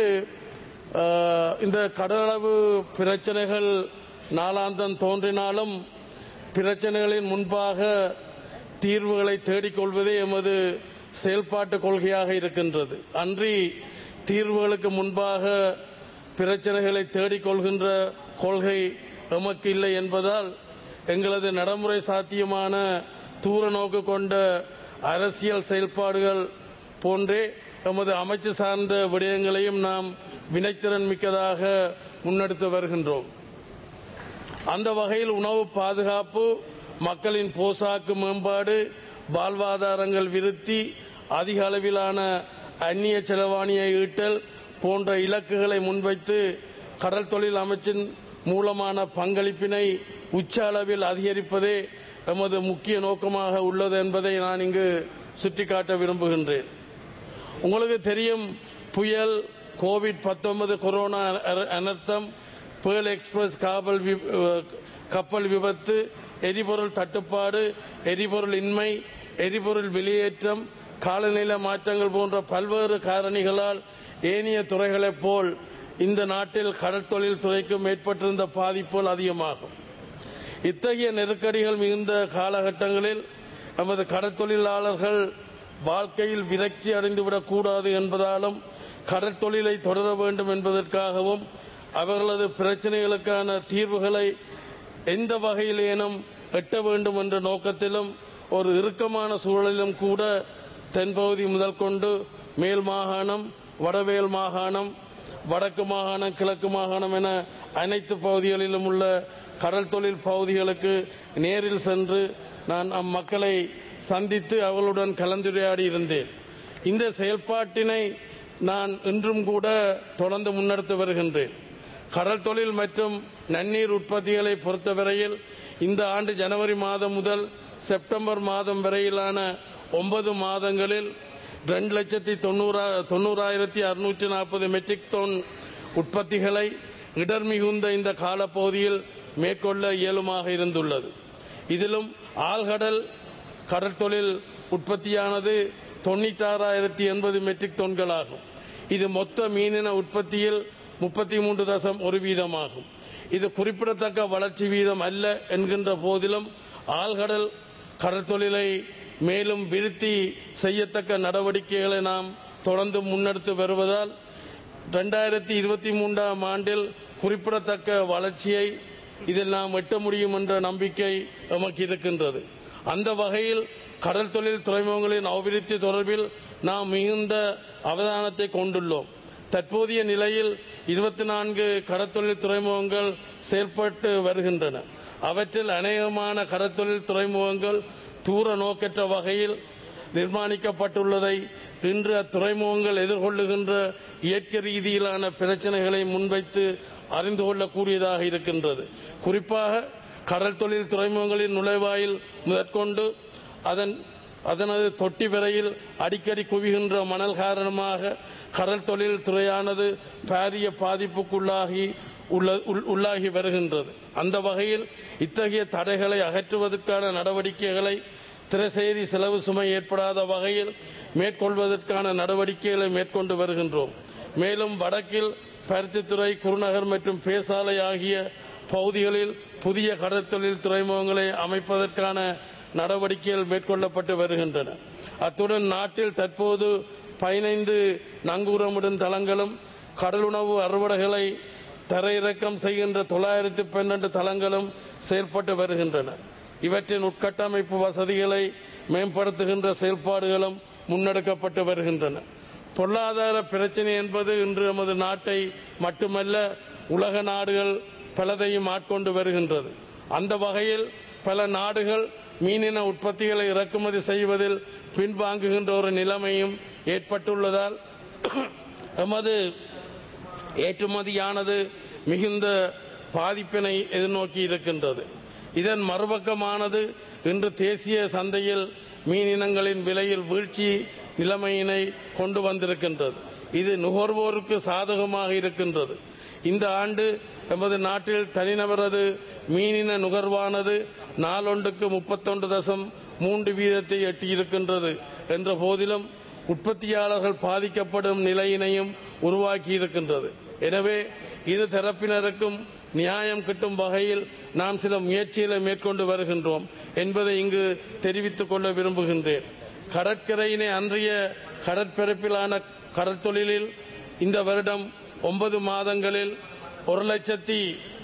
அஹ், இந்த கடலளவு பிரச்சனைகள் நாளாந்தம் தோன்றினாலும் பிரச்சனைகளின் முன்பாக தீர்வுகளை தேடிக்கொள்வதே எமது செயல்பாட்டு கொள்கையாக இருக்கின்றது அன்றி தீர்வுகளுக்கு முன்பாக பிரச்சனைகளை தேடிக்கொள்கின்ற கொள்கை எமக்கு இல்லை என்பதால் எங்களது நடைமுறை சாத்தியமான தூர நோக்கு கொண்ட அரசியல் செயல்பாடுகள் போன்றே எமது அமைச்சு சார்ந்த விடயங்களையும் நாம் வினைத்திறன் மிக்கதாக முன்னெடுத்து வருகின்றோம் அந்த வகையில் உணவு பாதுகாப்பு மக்களின் போசாக்கு மேம்பாடு வாழ்வாதாரங்கள் விருத்தி அதிக அளவிலான அந்நிய செலவாணியை ஈட்டல் போன்ற இலக்குகளை முன்வைத்து கடல் தொழில் அமைச்சின் மூலமான பங்களிப்பினை உச்ச அளவில் அதிகரிப்பதே எமது முக்கிய நோக்கமாக உள்ளது என்பதை நான் இங்கு சுட்டிக்காட்ட விரும்புகின்றேன் உங்களுக்கு தெரியும் புயல் கோவிட் 19 கொரோனா அர- அனர்த்தம் பேர்ல் எக்ஸ்பிரஸ் காவல் வி- அஹ் கப்பல் விபத்து எரிபொருள் தட்டுப்பாடு எரிபொருள் இன்மை எரிபொருள் வெளியேற்றம் காலநிலை மாற்றங்கள் போன்ற பல்வேறு காரணிகளால் ஏனைய துறைகளைப் போல் இந்த நாட்டில் கடற்தொழில் துறைக்கும் ஏற்பட்டிருந்த பாதிப்புகள் அதிகமாகும் இத்தகைய நெருக்கடிகள் மிகுந்த காலகட்டங்களில் நமது கடற்தொழிலாளர்கள் வாழ்க்கையில் விரக்தி அடைந்துவிடக் கூடாது என்பதாலும் கடற்தொழிலை தொடர வேண்டும் என்பதற்காகவும் அவர்களது பிரச்சனைகளுக்கான தீர்வுகளை எந்த வகையிலேனும் எட்ட வேண்டும் என்ற நோக்கத்திலும் ஒரு இறுக்கமான சூழலிலும் கூட தென்பகுதி முதல் கொண்டு மேல் மாகாணம் வடவேல் மாகாணம் வடக்கு மாகாணம் கிழக்கு மாகாணம் என அனைத்து பகுதிகளிலும் உள்ள கடல் தொழில் பகுதிகளுக்கு நேரில் சென்று நான் அம்மக்களை சந்தித்து அவர்களுடன் கலந்துரையாடி இருந்தேன் இந்த செயல்பாட்டினை நான் இன்றும் கூட தொடர்ந்து முன்னெடுத்து வருகின்றேன் கடல் தொழில் மற்றும் நன்னீர் உற்பத்திகளை பொறுத்தவரையில் இந்த ஆண்டு ஜனவரி மாதம் முதல் செப்டம்பர் மாதம் வரையிலான ஒன்பது மாதங்களில் ரெண்டு லட்சத்தி தொண்ணூறா தொண்ணூறாயிரத்தி அறுநூற்றி நாற்பது மெட்ரிக் டன் உற்பத்திகளை இடர் மிகுந்த இந்த காலப்பகுதியில் மேற்கொள்ள இயலுமாக இருந்துள்ளது இதிலும் ஆழ்கடல் கடற்தொழில் உற்பத்தியானது தொண்ணூத்தாறாயிரத்தி எண்பது மெட்ரிக் டன்களாகும் இது மொத்த மீனின உற்பத்தியில் முப்பத்தி மூன்று தசம் ஒரு வீதமாகும் இது குறிப்பிடத்தக்க வளர்ச்சி வீதம் அல்ல என்கின்ற போதிலும் ஆழ்கடல் கடற்தொழிலை மேலும் விருத்தி செய்யத்தக்க நடவடிக்கைகளை நாம் தொடர்ந்து முன்னெடுத்து வருவதால் ரெண்டாயிரத்தி இருபத்தி மூன்றாம் ஆண்டில் குறிப்பிடத்தக்க வளர்ச்சியை இதில் நாம் எட்ட முடியும் என்ற நம்பிக்கை நமக்கு இருக்கின்றது அந்த வகையில் கடல் தொழில் துறைமுகங்களின் அபிவிருத்தி தொடர்பில் நாம் மிகுந்த அவதானத்தை கொண்டுள்ளோம் தற்போதைய நிலையில் இருபத்தி நான்கு கடற்தொழில் துறைமுகங்கள் செயல்பட்டு வருகின்றன அவற்றில் அநேகமான கடற்தொழில் துறைமுகங்கள் தூர நோக்கற்ற வகையில் நிர்மாணிக்கப்பட்டுள்ளதை இன்று அத்துறைமுகங்கள் எதிர்கொள்ளுகின்ற இயற்கை ரீதியிலான பிரச்சனைகளை முன்வைத்து அறிந்து கொள்ளக்கூடியதாக இருக்கின்றது குறிப்பாக கடல் தொழில் துறைமுகங்களின் நுழைவாயில் முதற்கொண்டு அதன் அதனது தொட்டி வரையில் அடிக்கடி குவிகின்ற மணல் காரணமாக கடல் தொழில் துறையானது பாரிய பாதிப்புக்குள்ளாகி உள்ள- உள்- உள்ளாகி வருகின்றது அந்த வகையில் இத்தகைய தடைகளை அகற்றுவதற்கான நடவடிக்கைகளை திரைசேரி செலவு சுமை ஏற்படாத வகையில் மேற்கொள்வதற்கான நடவடிக்கைகளை மேற்கொண்டு வருகின்றோம் மேலும் வடக்கில் பருத்தித்துறை குருநகர் மற்றும் பேசாலை ஆகிய பகுதிகளில் புதிய கடற்தொழில் துறைமுகங்களை அமைப்பதற்கான நடவடிக்கைகள் மேற்கொள்ளப்பட்டு வருகின்றன அத்துடன் நாட்டில் தற்போது பதினைந்து நங்கூரமிடும் தளங்களும் கடலுணவு அறுவடைகளை தரையிறக்கம் செய்கின்ற தொள்ளாயிரத்தி பன்னெண்டு தளங்களும் செயல்பட்டு வருகின்றன இவற்றின் உட்கட்டமைப்பு வசதிகளை மேம்படுத்துகின்ற செயல்பாடுகளும் முன்னெடுக்கப்பட்டு வருகின்றன பொருளாதார பிரச்சனை என்பது இன்று நமது நாட்டை மட்டுமல்ல உலக நாடுகள் பலதையும் ஆட்கொண்டு வருகின்றது அந்த வகையில் பல நாடுகள் மீனின உற்பத்திகளை இறக்குமதி செய்வதில் பின்வாங்குகின்ற ஒரு நிலைமையும் ஏற்பட்டுள்ளதால் எமது ஏற்றுமதியானது மிகுந்த பாதிப்பினை எதிர்நோக்கி இருக்கின்றது இதன் மறுபக்கமானது இன்று தேசிய சந்தையில் மீனினங்களின் விலையில் வீழ்ச்சி நிலைமையினை கொண்டு வந்திருக்கின்றது இது நுகர்வோருக்கு சாதகமாக இருக்கின்றது இந்த ஆண்டு எமது நாட்டில் தனிநபரது மீனின நுகர்வானது நாளொன்றுக்கு முப்பத்தொன்று தசம் மூன்று வீதத்தை எட்டியிருக்கின்றது என்ற போதிலும் உற்பத்தியாளர்கள் பாதிக்கப்படும் நிலையினையும் உருவாக்கி இருக்கின்றது எனவே இரு தரப்பினருக்கும் நியாயம் கிட்டும் வகையில் நாம் சில முயற்சிகளை மேற்கொண்டு வருகின்றோம் என்பதை இங்கு தெரிவித்துக் கொள்ள விரும்புகின்றேன் கடற்கரையினை அன்றைய கடற்பரப்பிலான கடற்தொழிலில் இந்த வருடம் ஒன்பது மாதங்களில் ஒரு லட்சத்தி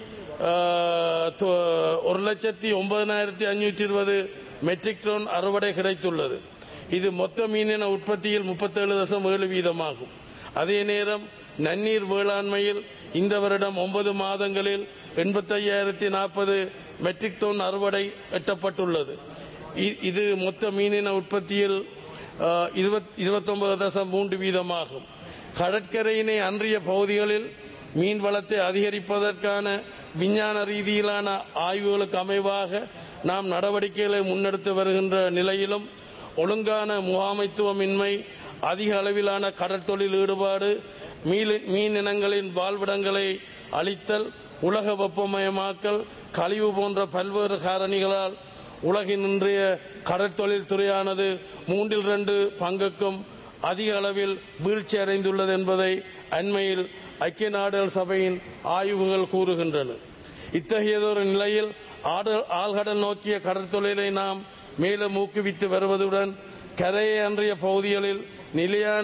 ஆஹ், தொ- ஒரு லட்சத்தி ஒன்பதனாயிரத்தி அஞ்சூற்றி இருபது மெட்ரிக் டன் அறுவடை கிடைத்துள்ளது இது மொத்த மீனின உற்பத்தியில் முப்பத்தேழு தசம் ஏழு வீதமாகும் அதே நேரம் நன்னீர் வேளாண்மையில் இந்த வருடம் ஒன்பது மாதங்களில் எண்பத்தையாயிரத்தி நாற்பது மெட்ரிக் டன் அறுவடை எட்டப்பட்டுள்ளது இ- இது மொத்த மீனின உற்பத்தியில் இருபத்தொன்பது தசம் மூன்று வீதமாகும் கடற்கரையினை அன்றிய பகுதிகளில் மீன் வளத்தை அதிகரிப்பதற்கான விஞ்ஞான ரீதியிலான ஆய்வுகளுக்கு அமைவாக நாம் நடவடிக்கைகளை முன்னெடுத்து வருகின்ற நிலையிலும் ஒழுங்கான முகாமைத்துவமின்மை அதிக அளவிலான கடற்தொழில் ஈடுபாடு மீன் மீன் இனங்களின் வாழ்விடங்களை அழித்தல் உலக வெப்பமயமாக்கல் கழிவு போன்ற பல்வேறு காரணிகளால் உலகின் இன்றைய கடற்தொழில் துறையானது மூன்றில் இரண்டு பங்குக்கும் அதிக அளவில் வீழ்ச்சி அடைந்துள்ளது என்பதை அண்மையில் ஐக்கிய நாடுகள் சபையின் ஆய்வுகள் கூறுகின்றன இத்தகையதொரு நிலையில் ஆடல் ஆழ்கடல் நோக்கிய கடற்தொழிலை நாம் மேலும் ஊக்குவித்து வருவதுடன் கரையை அன்றைய பகுதிகளில் நிலையான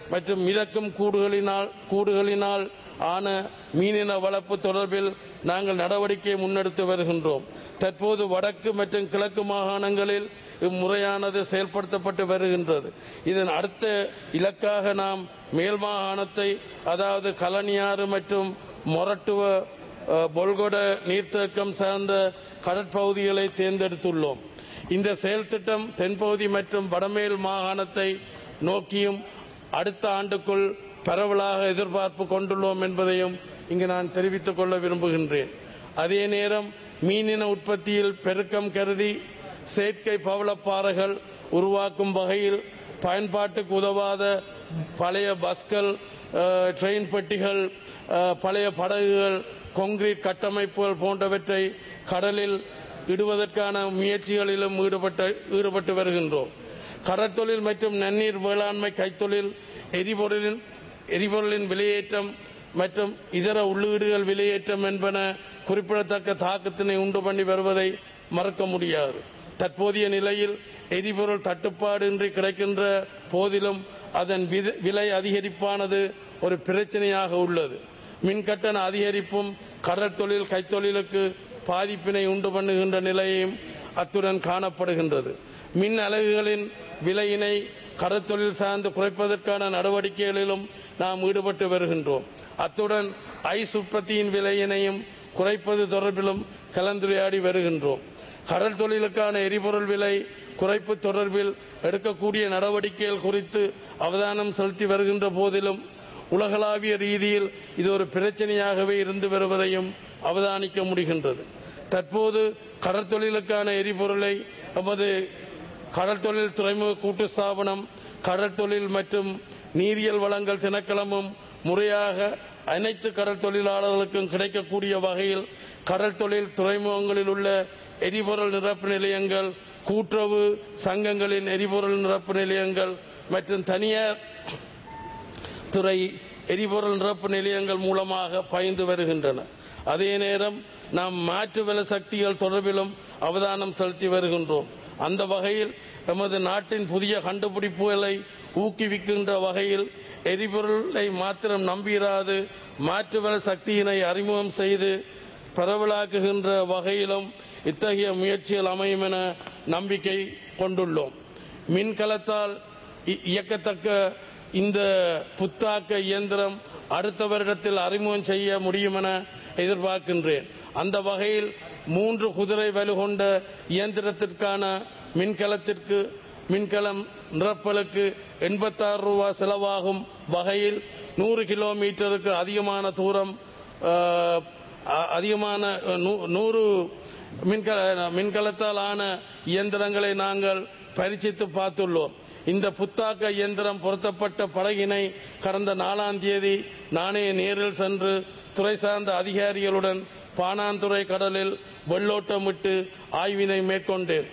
மற்றும் மிதக்கும் கூடுகளினால் கூடுகளினால் ஆன மீனின வளர்ப்பு தொடர்பில் நாங்கள் நடவடிக்கை முன்னெடுத்து வருகின்றோம் தற்போது வடக்கு மற்றும் கிழக்கு மாகாணங்களில் இம்முறையானது செயல்படுத்தப்பட்டு வருகின்றது இதன் அடுத்த இலக்காக நாம் மேல் மாகாணத்தை அதாவது கலனியாறு மற்றும் மொரட்டுவ அஹ், பொல்கொட நீர்த்தேக்கம் சார்ந்த கடற்பகுதிகளை தேர்ந்தெடுத்துள்ளோம் இந்த செயல் திட்டம் தென்பகுதி மற்றும் வடமேல் மாகாணத்தை நோக்கியும் அடுத்த ஆண்டுக்குள் பரவலாக எதிர்பார்ப்பு கொண்டுள்ளோம் என்பதையும் இங்கு நான் தெரிவித்துக் கொள்ள விரும்புகின்றேன் அதே நேரம் மீனின உற்பத்தியில் பெருக்கம் கருதி செயற்கை பவளப்பாறைகள் உருவாக்கும் வகையில் பயன்பாட்டுக்கு உதவாத பழைய பஸ்கள் அஹ், ட்ரெயின் பெட்டிகள் அஹ், பழைய படகுகள் கான்கிரீட் கட்டமைப்புகள் போன்றவற்றை கடலில் இடுவதற்கான முயற்சிகளிலும் ஈடுபட்டு ஈடுபட்டு வருகின்றோம் கடற்தொழில் மற்றும் நன்னீர் வேளாண்மை கைத்தொழில் எரிபொருளின் எரிபொருளின் விலையேற்றம் மற்றும் இதர உள்ளீடுகள் விலையேற்றம் என்பன குறிப்பிடத்தக்க தாக்கத்தினை உண்டு பண்ணி வருவதை மறக்க முடியாது தற்போதைய நிலையில் எரிபொருள் தட்டுப்பாடின்றி கிடைக்கின்ற போதிலும் அதன் வித- விலை அதிகரிப்பானது ஒரு பிரச்சனையாக உள்ளது மின்கட்டண அதிகரிப்பும் கடற்தொழில் கைத்தொழிலுக்கு பாதிப்பினை உண்டு பண்ணுகின்ற நிலையும் அத்துடன் காணப்படுகின்றது மின் அலகுகளின் விலையினை கடற்தொழில் சார்ந்து குறைப்பதற்கான நடவடிக்கைகளிலும் நாம் ஈடுபட்டு வருகின்றோம் அத்துடன் ஐஸ் உற்பத்தியின் விலையினையும் குறைப்பது தொடர்பிலும் கலந்துரையாடி வருகின்றோம் கடல் தொழிலுக்கான எரிபொருள் விலை குறைப்பு தொடர்பில் எடுக்கக்கூடிய நடவடிக்கைகள் குறித்து அவதானம் செலுத்தி வருகின்ற போதிலும் உலகளாவிய ரீதியில் இது ஒரு பிரச்சனையாகவே இருந்து வருவதையும் அவதானிக்க முடிகின்றது தற்போது கடற்தொழிலுக்கான எரிபொருளை நமது கடல் தொழில் துறைமுக கூட்டு ஸ்தாபனம் கடல் தொழில் மற்றும் நீரியல் வளங்கள் திணைக்களமும் முறையாக அனைத்து கடல் தொழிலாளர்களுக்கும் கிடைக்கக்கூடிய வகையில் கடல் தொழில் துறைமுகங்களில் உள்ள எரிபொருள் நிரப்பு நிலையங்கள் கூட்டுறவு சங்கங்களின் எரிபொருள் நிரப்பு நிலையங்கள் மற்றும் தனியார் துறை எரிபொருள் நிரப்பு நிலையங்கள் மூலமாக பயந்து வருகின்றன அதே நேரம் நாம் மாற்று வள சக்திகள் தொடர்பிலும் அவதானம் செலுத்தி வருகின்றோம் அந்த வகையில் எமது நாட்டின் புதிய கண்டுபிடிப்புகளை ஊக்குவிக்கின்ற வகையில் எரிபொருளை மாத்திரம் நம்பிராது மாற்று வள சக்தியினை அறிமுகம் செய்து பரவலாக்குகின்ற வகையிலும் இத்தகைய முயற்சிகள் அமையும் என நம்பிக்கை கொண்டுள்ளோம் மின்கலத்தால் இ- இயக்கத்தக்க இந்த புத்தாக்க இயந்திரம் அடுத்த வருடத்தில் அறிமுகம் செய்ய முடியும் என எதிர்பார்க்கின்றேன் அந்த வகையில் மூன்று குதிரை வலு கொண்ட இயந்திரத்திற்கான மின்கலத்திற்கு மின்கலம் நிரப்பலுக்கு எண்பத்தாறு ரூபாய் செலவாகும் வகையில் நூறு கிலோமீட்டருக்கு அதிகமான தூரம் அஹ், அ- அதிகமான அஹ், நூ- நூறு மின்கல மின்கலத்தால் ஆன இயந்திரங்களை நாங்கள் பரிசித்து பார்த்துள்ளோம் இந்த புத்தாக்க இயந்திரம் பொருத்தப்பட்ட படகினை கடந்த நாலாம் தேதி நானே நேரில் சென்று துறை சார்ந்த அதிகாரிகளுடன் பானாந்துறை கடலில் வெள்ளோட்டமிட்டு ஆய்வினை மேற்கொண்டேன்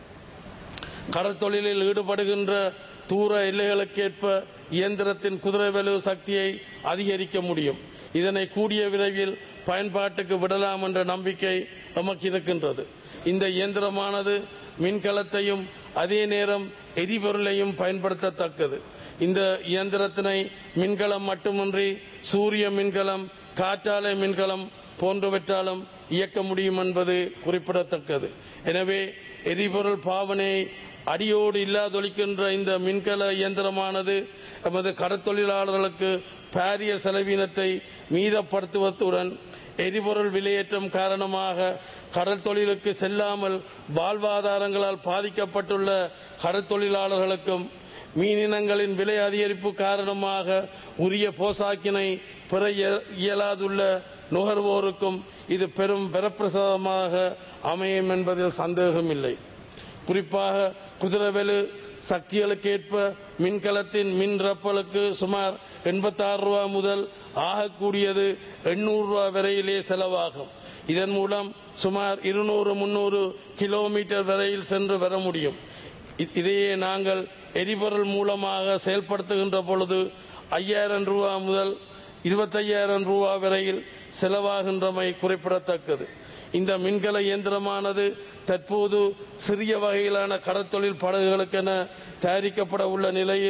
கடற்தொழிலில் ஈடுபடுகின்ற தூர எல்லைகளுக்கேற்ப இயந்திரத்தின் குதிரை வலு சக்தியை அதிகரிக்க முடியும் இதனை கூடிய விரைவில் பயன்பாட்டுக்கு விடலாம் என்ற நம்பிக்கை நமக்கு இருக்கின்றது இந்த இயந்திரமானது மின்கலத்தையும் அதே நேரம் எரிபொருளையும் பயன்படுத்தத்தக்கது இந்த இயந்திரத்தினை மின்கலம் மட்டுமின்றி சூரிய மின்கலம் காற்றாலை மின்கலம் போன்றவற்றாலும் இயக்க முடியும் என்பது குறிப்பிடத்தக்கது எனவே எரிபொருள் பாவனை அடியோடு இல்லாதொழிக்கின்ற இந்த மின்கல இயந்திரமானது எமது கடற்தொழிலாளர்களுக்கு பாரிய செலவினத்தை மீதப்படுத்துவதுடன் எரிபொருள் விலையேற்றம் காரணமாக கடல் தொழிலுக்கு செல்லாமல் வாழ்வாதாரங்களால் பாதிக்கப்பட்டுள்ள கடற்தொழிலாளர்களுக்கும் மீனினங்களின் விலை அதிகரிப்பு காரணமாக உரிய போசாக்கினை பெற இய- இயலாதுள்ள நுகர்வோருக்கும் இது பெரும் வரப்பிரசாதமாக அமையும் என்பதில் சந்தேகமில்லை குறிப்பாக குதிரவெளு சக்திகளுக்கேற்ப மின்கலத்தின் மின் ரப்பலுக்கு சுமார் எண்பத்தாறு ரூபா முதல் ஆகக்கூடியது எண்ணூறு ரூபா வரையிலே செலவாகும் இதன் மூலம் சுமார் இருநூறு முன்னூறு கிலோமீட்டர் வரையில் சென்று வர முடியும் இ- இதையே நாங்கள் எரிபொருள் மூலமாக செயல்படுத்துகின்ற பொழுது ஐயாயிரம் ரூபா முதல் இருபத்தையாயிரம் ரூபா வரையில் செலவாகின்றமை குறிப்பிடத்தக்கது இந்த மின்கல இயந்திரமானது தற்போது சிறிய வகையிலான கடற்தொழில் படகுகளுக்கென தயாரிக்கப்பட உள்ள நிலையில்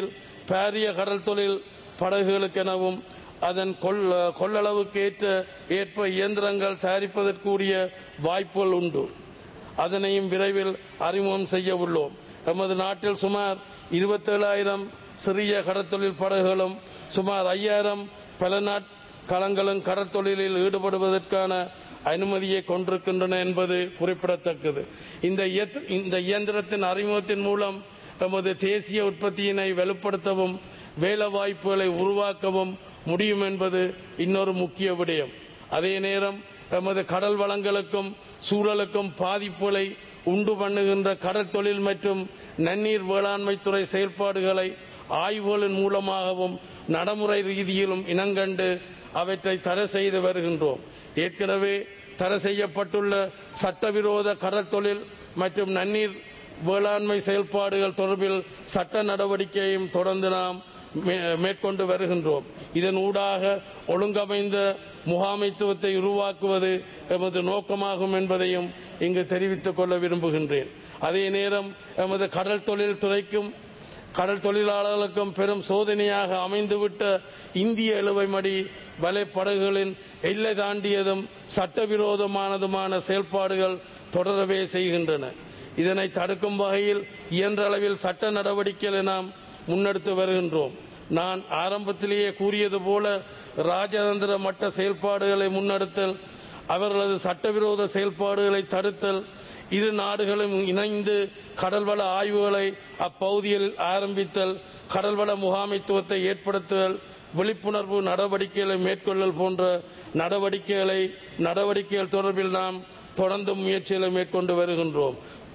பாரிய கடல் தொழில் படகுகளுக்கெனவும் அதன் கொள் கொள்ளளவுக்கு ஏற்ற ஏற்ப இயந்திரங்கள் தயாரிப்பதற்குரிய வாய்ப்புகள் உண்டு அதனையும் விரைவில் அறிமுகம் செய்ய உள்ளோம் எமது நாட்டில் சுமார் இருபத்தேழாயிரம் சிறிய கடற்தொழில் படகுகளும் சுமார் ஐயாயிரம் பல நாட் களங்களும் கடற்தொழிலில் ஈடுபடுவதற்கான அனுமதியை கொண்டிருக்கின்றன என்பது குறிப்பிடத்தக்கது இந்த இயத்- இந்த இயந்திரத்தின் அறிமுகத்தின் மூலம் எமது தேசிய உற்பத்தியினை வலுப்படுத்தவும் வேலை வாய்ப்புகளை உருவாக்கவும் முடியும் என்பது இன்னொரு முக்கிய விடயம் அதே நேரம் எமது கடல் வளங்களுக்கும் சூழலுக்கும் பாதிப்புகளை உண்டு பண்ணுகின்ற கடல் தொழில் மற்றும் நன்னீர் வேளாண்மை துறை செயல்பாடுகளை ஆய்வுகளின் மூலமாகவும் நடைமுறை ரீதியிலும் இனங்கண்டு அவற்றை தடை செய்து வருகின்றோம் ஏற்கனவே தடை செய்யப்பட்டுள்ள சட்டவிரோத கடற்தொழில் மற்றும் நன்னீர் வேளாண்மை செயல்பாடுகள் தொடர்பில் சட்ட நடவடிக்கையையும் தொடர்ந்து நாம் மே- மேற்கொண்டு வருகின்றோம் இதன் ஊடாக ஒழுங்கமைந்த முகாமைத்துவத்தை உருவாக்குவது எமது நோக்கமாகும் என்பதையும் இங்கு தெரிவித்துக் கொள்ள விரும்புகின்றேன் அதே நேரம் எமது கடல் தொழில் துறைக்கும் கடல் தொழிலாளர்களுக்கும் பெரும் சோதனையாக அமைந்துவிட்ட இந்திய இழுவைமடி வலைப்படகுகளின் எல்லை தாண்டியதும் சட்டவிரோதமானதுமான செயல்பாடுகள் தொடரவே செய்கின்றன இதனை தடுக்கும் வகையில் இயன்ற அளவில் சட்ட நடவடிக்கைகளை நாம் முன்னெடுத்து வருகின்றோம் நான் ஆரம்பத்திலேயே கூறியது போல ராஜதந்திர மட்ட செயல்பாடுகளை முன்னெடுத்தல் அவர்களது சட்டவிரோத செயல்பாடுகளை தடுத்தல் இரு நாடுகளும் இணைந்து கடல்வள ஆய்வுகளை அப்பகுதியில் ஆரம்பித்தல் கடல்வள முகாமைத்துவத்தை ஏற்படுத்துதல் விழிப்புணர்வு நடவடிக்கைகளை மேற்கொள்ளல் போன்ற நடவடிக்கைகளை நடவடிக்கைகள் தொடர்பில் நாம் தொடர்ந்து முயற்சிகளை மேற்கொண்டு வருகின்றோம்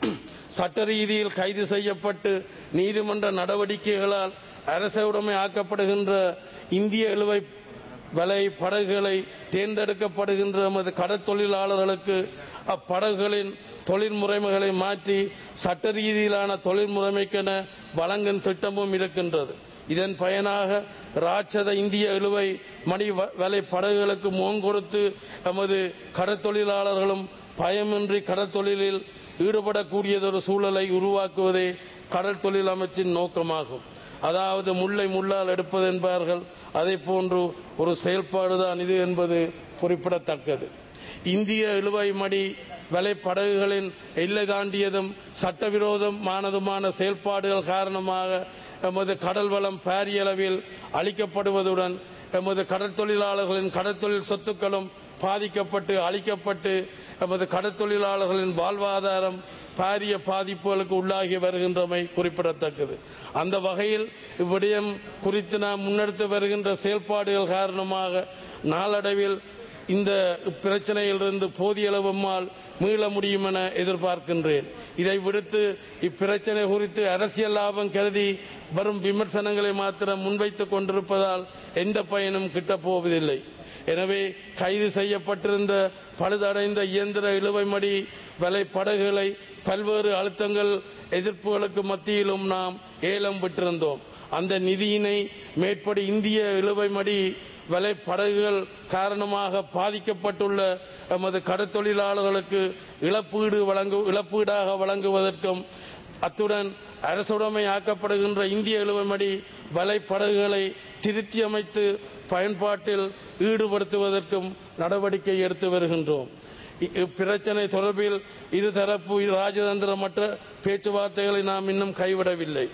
சட்ட ரீதியில் கைது செய்யப்பட்டு நீதிமன்ற நடவடிக்கைகளால் அரச உடைமை ஆக்கப்படுகின்ற இந்திய இழுவை வலை படகுகளை தேர்ந்தெடுக்கப்படுகின்ற நமது கடற்தொழிலாளர்களுக்கு அப்படகுகளின் தொழில் முறைமைகளை மாற்றி சட்ட ரீதியிலான தொழில் முறைமைக்கென வழங்கும் திட்டமும் இருக்கின்றது இதன் பயனாக ராட்சத இந்திய இழுவை மணி வ- வலை படகுகளுக்கு முகம் கொடுத்து நமது கடற்தொழிலாளர்களும் பயமின்றி கடற்தொழிலில் ஈடுபடக்கூடியதொரு சூழலை உருவாக்குவதே கடல் தொழில் அமைச்சின் நோக்கமாகும் அதாவது முல்லை முள்ளால் எடுப்பது என்பார்கள் அதே போன்று ஒரு செயல்பாடுதான் இது என்பது குறிப்பிடத்தக்கது இந்திய இழுவை மடி வலை படகுகளின் எல்லை தாண்டியதும் சட்டவிரோதமானதுமான செயல்பாடுகள் காரணமாக எமது கடல் வளம் பாரிய அளவில் அளிக்கப்படுவதுடன் எமது கடற்தொழிலாளர்களின் கடற்தொழில் சொத்துக்களும் பாதிக்கப்பட்டு அழிக்கப்பட்டு எமது கடற்தொழிலாளர்களின் வாழ்வாதாரம் பாரிய பாதிப்புகளுக்கு உள்ளாகி வருகின்றமை குறிப்பிடத்தக்கது அந்த வகையில் இவ்விடயம் குறித்து நாம் முன்னெடுத்து வருகின்ற செயல்பாடுகள் காரணமாக நாளடைவில் இந்த பிரச்சனையிலிருந்து போதிய அளவுமால் மீள முடியும் என எதிர்பார்க்கின்றேன் இதை விடுத்து இப்பிரச்சனை குறித்து அரசியல் லாபம் கருதி வரும் விமர்சனங்களை மாத்திரம் முன்வைத்துக் கொண்டிருப்பதால் எந்த பயனும் கிட்டப் போவதில்லை எனவே கைது செய்யப்பட்டிருந்த பழுதடைந்த இயந்திர இழுவைமடி வலை படகுகளை பல்வேறு அழுத்தங்கள் எதிர்ப்புகளுக்கு மத்தியிலும் நாம் ஏலம் விட்டிருந்தோம் அந்த நிதியினை மேற்படி இந்திய இழுவைமடி வலை படகுகள் காரணமாக பாதிக்கப்பட்டுள்ள எமது கடற்தொழிலாளர்களுக்கு இழப்பீடு வழங்கு இழப்பீடாக வழங்குவதற்கும் அத்துடன் அரசுடைமை ஆக்கப்படுகின்ற இந்திய இழுவமடி வலை படகுகளை திருத்தி அமைத்து பயன்பாட்டில் ஈடுபடுத்துவதற்கும் நடவடிக்கை எடுத்து வருகின்றோம் இ- இப்பிரச்சனை தொடர்பில் இருதரப்பு ராஜதந்திரமற்ற பேச்சுவார்த்தைகளை நாம் இன்னும் கைவிடவில்லை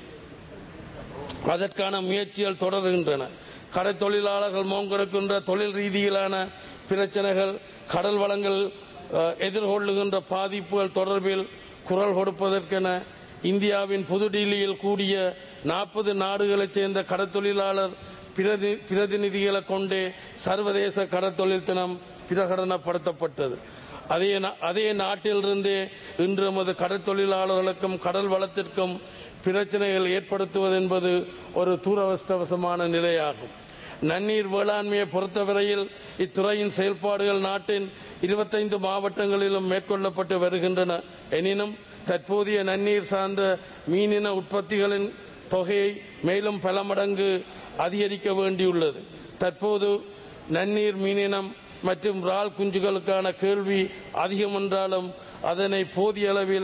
அதற்கான முயற்சிகள் தொடர்கின்றன கடல் தொழிலாளர்கள் மோங்கெடுக்கின்ற தொழில் ரீதியிலான பிரச்சனைகள் கடல் வளங்கள் அஹ், எதிர்கொள்ளுகின்ற பாதிப்புகள் தொடர்பில் குரல் கொடுப்பதற்கென இந்தியாவின் புதுடில்லியில் கூடிய நாற்பது நாடுகளைச் சேர்ந்த கடற்தொழிலாளர் பிரதி பிரதிநிதிகளை கொண்டே சர்வதேச கடற்தொழில் தினம் பிரகடனப்படுத்தப்பட்டது அதே நா- அதே நாட்டிலிருந்தே இன்று நமது கடற்தொழிலாளர்களுக்கும் கடல் வளத்திற்கும் பிரச்சனைகள் ஏற்படுத்துவது என்பது ஒரு தூரவஸ்தவசமான நிலையாகும் நன்னீர் வேளாண்மையை பொறுத்தவரையில் இத்துறையின் செயல்பாடுகள் நாட்டின் இருபத்தைந்து மாவட்டங்களிலும் மேற்கொள்ளப்பட்டு வருகின்றன எனினும் தற்போதைய நன்னீர் சார்ந்த மீனின உற்பத்திகளின் தொகையை மேலும் பல மடங்கு அதிகரிக்க வேண்டியுள்ளது தற்போது நன்னீர் மீனினம் மற்றும் இறால் குஞ்சுகளுக்கான கேள்வி அதிகம் என்றாலும் அதனை போதிய அளவில்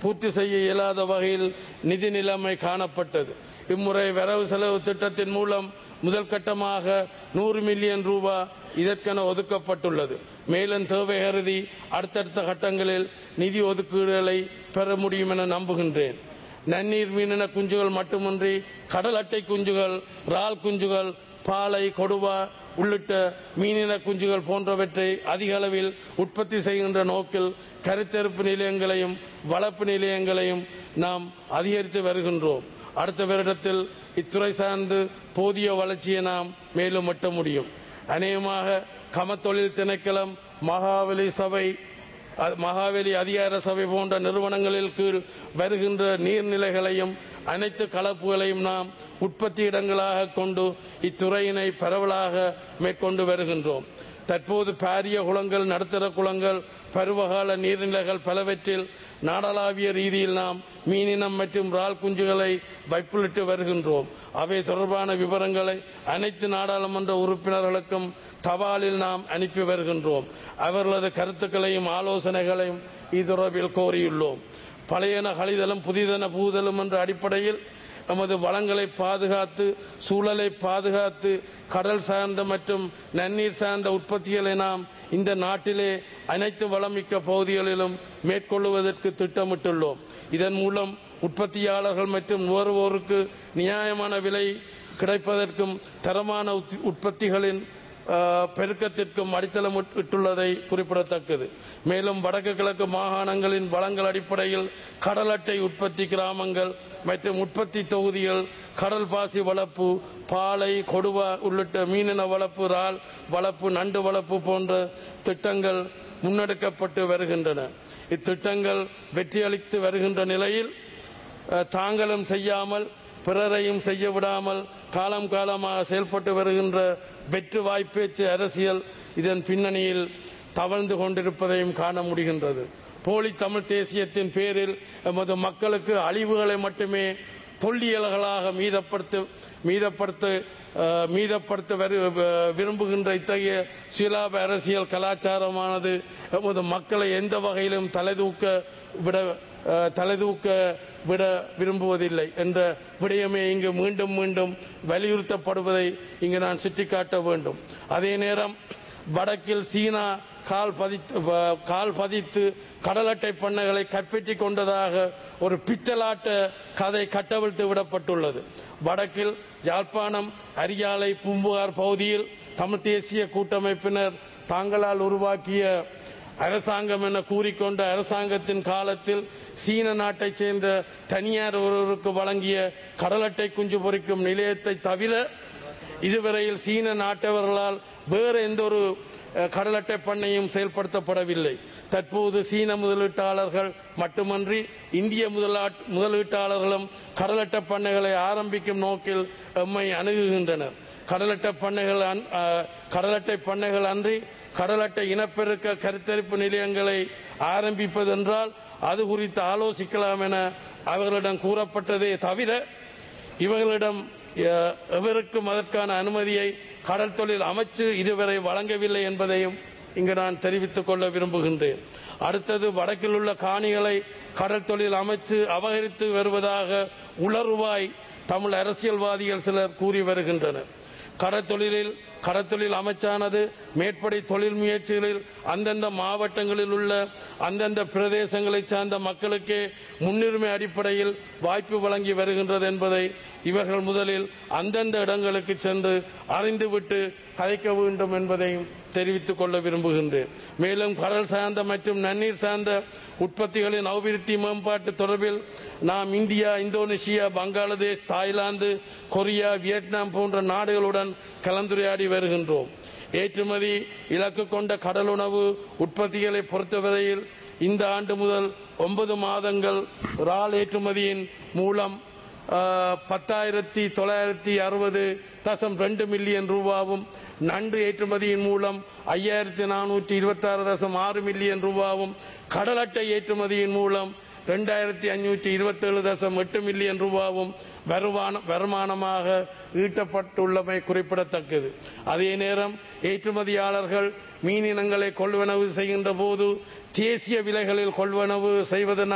பூர்த்தி செய்ய இயலாத வகையில் நிதி நிலைமை காணப்பட்டது இம்முறை வரவு செலவு திட்டத்தின் மூலம் முதல் கட்டமாக நூறு மில்லியன் ரூபாய் இதற்கென ஒதுக்கப்பட்டுள்ளது மேலும் தேவை கருதி அடுத்தடுத்த கட்டங்களில் நிதி ஒதுக்கீடுகளை பெற முடியும் என நம்புகின்றேன் நன்னீர் மீனின குஞ்சுகள் மட்டுமின்றி கடல் அட்டை குஞ்சுகள் இறால் குஞ்சுகள் பாலை கொடுவா உள்ளிட்ட மீனின குஞ்சுகள் போன்றவற்றை அதிக அளவில் உற்பத்தி செய்கின்ற நோக்கில் கருத்தரிப்பு நிலையங்களையும் வளர்ப்பு நிலையங்களையும் நாம் அதிகரித்து வருகின்றோம் அடுத்த வருடத்தில் இத்துறை சார்ந்து போதிய வளர்ச்சியை நாம் மேலும் எட்ட முடியும் அநேகமாக கமத்தொழில் திணைக்களம் மகாவலி சபை அ- மகாவலி அதிகார சபை போன்ற நிறுவனங்களில் கீழ் வருகின்ற நீர்நிலைகளையும் அனைத்து கலப்புகளையும் நாம் உற்பத்தி இடங்களாக கொண்டு இத்துறையினை பரவலாக மேற்கொண்டு வருகின்றோம் தற்போது பாரிய குளங்கள் நடுத்தர குளங்கள் பருவகால நீர்நிலைகள் பலவற்றில் நாடளாவிய ரீதியில் நாம் மீனினம் மற்றும் இறால் குஞ்சுகளை வைப்புலிட்டு வருகின்றோம் அவை தொடர்பான விவரங்களை அனைத்து நாடாளுமன்ற உறுப்பினர்களுக்கும் தபாலில் நாம் அனுப்பி வருகின்றோம் அவர்களது கருத்துக்களையும் ஆலோசனைகளையும் இதுறவில் கோரியுள்ளோம் பழையன கழிதலும் புதிதன புகுதலும் என்ற அடிப்படையில் நமது வளங்களை பாதுகாத்து சூழலை பாதுகாத்து கடல் சார்ந்த மற்றும் நன்னீர் சார்ந்த உற்பத்திகளை நாம் இந்த நாட்டிலே அனைத்து வளமிக்க பகுதிகளிலும் மேற்கொள்வதற்கு திட்டமிட்டுள்ளோம் இதன் மூலம் உற்பத்தியாளர்கள் மற்றும் நுகர்வோருக்கு நியாயமான விலை கிடைப்பதற்கும் தரமான உத்- உற்பத்திகளின் ஆஹ், பெருக்கத்திற்கும் அடித்தளம் இட்- இட்டுள்ளதை குறிப்பிடத்தக்கது மேலும் வடக்கு கிழக்கு மாகாணங்களின் வளங்கள் அடிப்படையில் கடல் அட்டை உற்பத்தி கிராமங்கள் மற்றும் உற்பத்தி தொகுதிகள் கடல் பாசி வளர்ப்பு பாலை கொடுவா உள்ளிட்ட மீனின வளர்ப்பு இறால் வளர்ப்பு நண்டு வளர்ப்பு போன்ற திட்டங்கள் முன்னெடுக்கப்பட்டு வருகின்றன இத்திட்டங்கள் வெற்றியளித்து வருகின்ற நிலையில் அஹ், தாங்களும் செய்யாமல் பிறரையும் செய்ய விடாமல் காலம் காலமாக செயல்பட்டு வருகின்ற வெற்று வாய்ப்பேச்சு அரசியல் இதன் பின்னணியில் தவழ்ந்து கொண்டிருப்பதையும் காண முடிகின்றது போலி தமிழ் தேசியத்தின் பேரில் எமது மக்களுக்கு அழிவுகளை மட்டுமே தொல்லியல்களாக மீதப்படுத்த மீதப்படுத்த அஹ், மீதப்படுத்த வரு- வ- விரும்புகின்ற இத்தகைய சுயலாப அரசியல் கலாச்சாரமானது எமது மக்களை எந்த வகையிலும் தலைதூக்க விட அஹ், தலைதூக்க விட விரும்புவதில்லை என்ற விடயமே இங்கு மீண்டும் மீண்டும் வலியுறுத்தப்படுவதை இங்கு நான் சுட்டிக்காட்ட வேண்டும் அதே நேரம் வடக்கில் சீனா கால் பதித்து வ- கால் பதித்து கடல் அட்டை பண்ணைகளை கைப்பற்றிக் கொண்டதாக ஒரு பித்தலாட்ட கதை கட்டவிழ்த்து விடப்பட்டுள்ளது வடக்கில் யாழ்ப்பாணம் அரியாலை பூம்புகார் பகுதியில் தமிழ் தேசிய கூட்டமைப்பினர் தாங்களால் உருவாக்கிய அரசாங்கம் என கூறிக்கொண்ட அரசாங்கத்தின் காலத்தில் சீன நாட்டைச் சேர்ந்த தனியார் ஒருவருக்கு வழங்கிய கடல் அட்டை குஞ்சு பொறிக்கும் நிலையத்தை தவிர இதுவரையில் சீன நாட்டவர்களால் வேறு எந்த ஒரு அஹ், கடல் அட்டை பண்ணையும் செயல்படுத்தப்படவில்லை தற்போது சீன முதலீட்டாளர்கள் மட்டுமன்றி இந்திய முதலாட் முதலீட்டாளர்களும் கடல் அட்டை பண்ணைகளை ஆரம்பிக்கும் நோக்கில் எம்மை அணுகுகின்றனர் கடலட்டை பண்ணைகள் அன்- அஹ், கடலட்டை பண்ணைகள் அன்றி கடலட்டை இனப்பெருக்க கருத்தரிப்பு நிலையங்களை ஆரம்பிப்பதென்றால் அது குறித்து ஆலோசிக்கலாம் என அவர்களிடம் கூறப்பட்டதே தவிர இவர்களிடம் அஹ், எவருக்கும் அதற்கான அனுமதியை கடல் தொழில் அமைச்சு இதுவரை வழங்கவில்லை என்பதையும் இங்கு நான் தெரிவித்துக் கொள்ள விரும்புகின்றேன் அடுத்தது வடக்கில் உள்ள காணிகளை கடல் தொழில் அமைச்சு அபகரித்து வருவதாக உளறுவாய் தமிழ் அரசியல்வாதிகள் சிலர் கூறி வருகின்றனர் கடற்தொழிலில் கடற்தொழில் அமைச்சானது மேற்படி தொழில் முயற்சிகளில் அந்தந்த மாவட்டங்களில் உள்ள அந்தந்த பிரதேசங்களை சார்ந்த மக்களுக்கே முன்னுரிமை அடிப்படையில் வாய்ப்பு வழங்கி வருகின்றது என்பதை இவர்கள் முதலில் அந்தந்த இடங்களுக்கு சென்று அறிந்துவிட்டு கதைக்க வேண்டும் என்பதையும் தெரிவித்துக் கொள்ள விரும்புகின்றேன் மேலும் கடல் சார்ந்த மற்றும் நன்னீர் சார்ந்த உற்பத்திகளின் அபிவிருத்தி மேம்பாட்டு தொடர்பில் நாம் India Indonesia Bangladesh Thailand Korea Vietnam போன்ற நாடுகளுடன் கலந்துரையாடி வருகின்றோம் ஏற்றுமதி இலக்கு கொண்ட கடலுணவு உற்பத்திகளை பொறுத்தவரையில் இந்த ஆண்டு முதல் ஒன்பது மாதங்கள் இறால் ஏற்றுமதியின் மூலம் ஆஹ், பத்தாயிரத்தி தொள்ளாயிரத்தி அறுபது தசம் ரெண்டு மில்லியன் ரூபாவும் நண்டு ஏற்றுமதியின் மூலம் ஐயாயிரத்தி நானூற்றி இருபத்தி ஆறு தசம் ஆறு மில்லியன் ரூபாவும் கடல் அட்டை ஏற்றுமதியின் மூலம் ரெண்டாயிரத்தி அஞ்சூற்றி இருபத்தேழு தசம் எட்டு மில்லியன் ரூபாவும் வருமான வருமானமாக ஈட்டப்பட்டுள்ளமை குறிப்பிடத்தக்கது அதே நேரம் ஏற்றுமதியாளர்கள் மீனினங்களை கொள்வனவு செய்கின்ற போது தேசிய விலைகளில் கொள்வனவு செய்வதனால்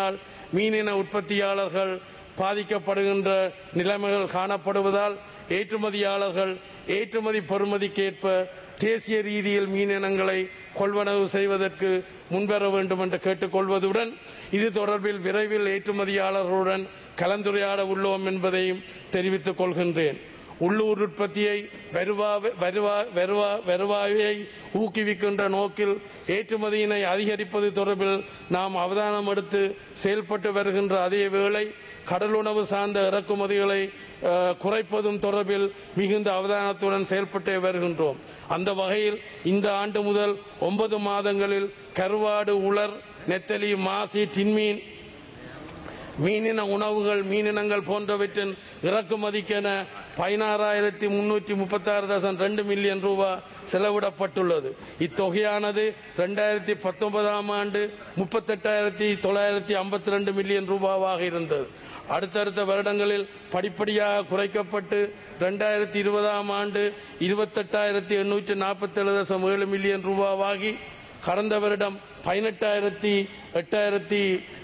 மீனின உற்பத்தியாளர்கள் பாதிக்கப்படுகின்ற நிலைமைகள் காணப்படுவதால் ஏற்றுமதியாளர்கள் ஏற்றுமதி பெறுமதிக்கேற்ப தேசிய ரீதியில் மீனினங்களை கொள்வனவு செய்வதற்கு முன்வர வேண்டும் என்று கேட்டுக்கொள்வதுடன் இது தொடர்பில் விரைவில் ஏற்றுமதியாளர்களுடன் கலந்துரையாட உள்ளோம் என்பதையும் தெரிவித்துக் கொள்கின்றேன் உள்ளூர் உற்பத்தியை வருவா வருவா வருவா வருவாயை ஊக்குவிக்கின்ற நோக்கில் ஏற்றுமதியினை அதிகரிப்பது தொடர்பில் நாம் அவதானம் எடுத்து செயல்பட்டு வருகின்ற அதே வேளை கடலுணவு சார்ந்த இறக்குமதிகளை அஹ், குறைப்பதும் தொடர்பில் மிகுந்த அவதானத்துடன் செயல்பட்டு வருகின்றோம் அந்த வகையில் இந்த ஆண்டு முதல் ஒன்பது மாதங்களில் கருவாடு உலர் நெத்தலி மாசி டின்மீன் மீனின உணவுகள் மீனினங்கள் போன்றவற்றின் இறக்குமதிக்கென பதினாறாயிரத்தி முன்னூற்றி முப்பத்தாறு தசம் ரெண்டு மில்லியன் ரூபாய் செலவிடப்பட்டுள்ளது இத்தொகையானது ரெண்டாயிரத்தி பத்தொன்பதாம் ஆண்டு முப்பத்தெட்டாயிரத்தி தொள்ளாயிரத்தி ஐம்பத்தி ரெண்டு மில்லியன் ரூபாவாக இருந்தது அடுத்தடுத்த வருடங்களில் படிப்படியாக குறைக்கப்பட்டு ரெண்டாயிரத்தி இருபதாம் ஆண்டு இருபத்தெட்டாயிரத்தி எண்ணூற்றி நாற்பத்தேழு தசம் ஏழு மில்லியன் ரூபாவாகி கடந்த வருடம் பதினெட்டாயிரத்தி எட்டாயிரத்தி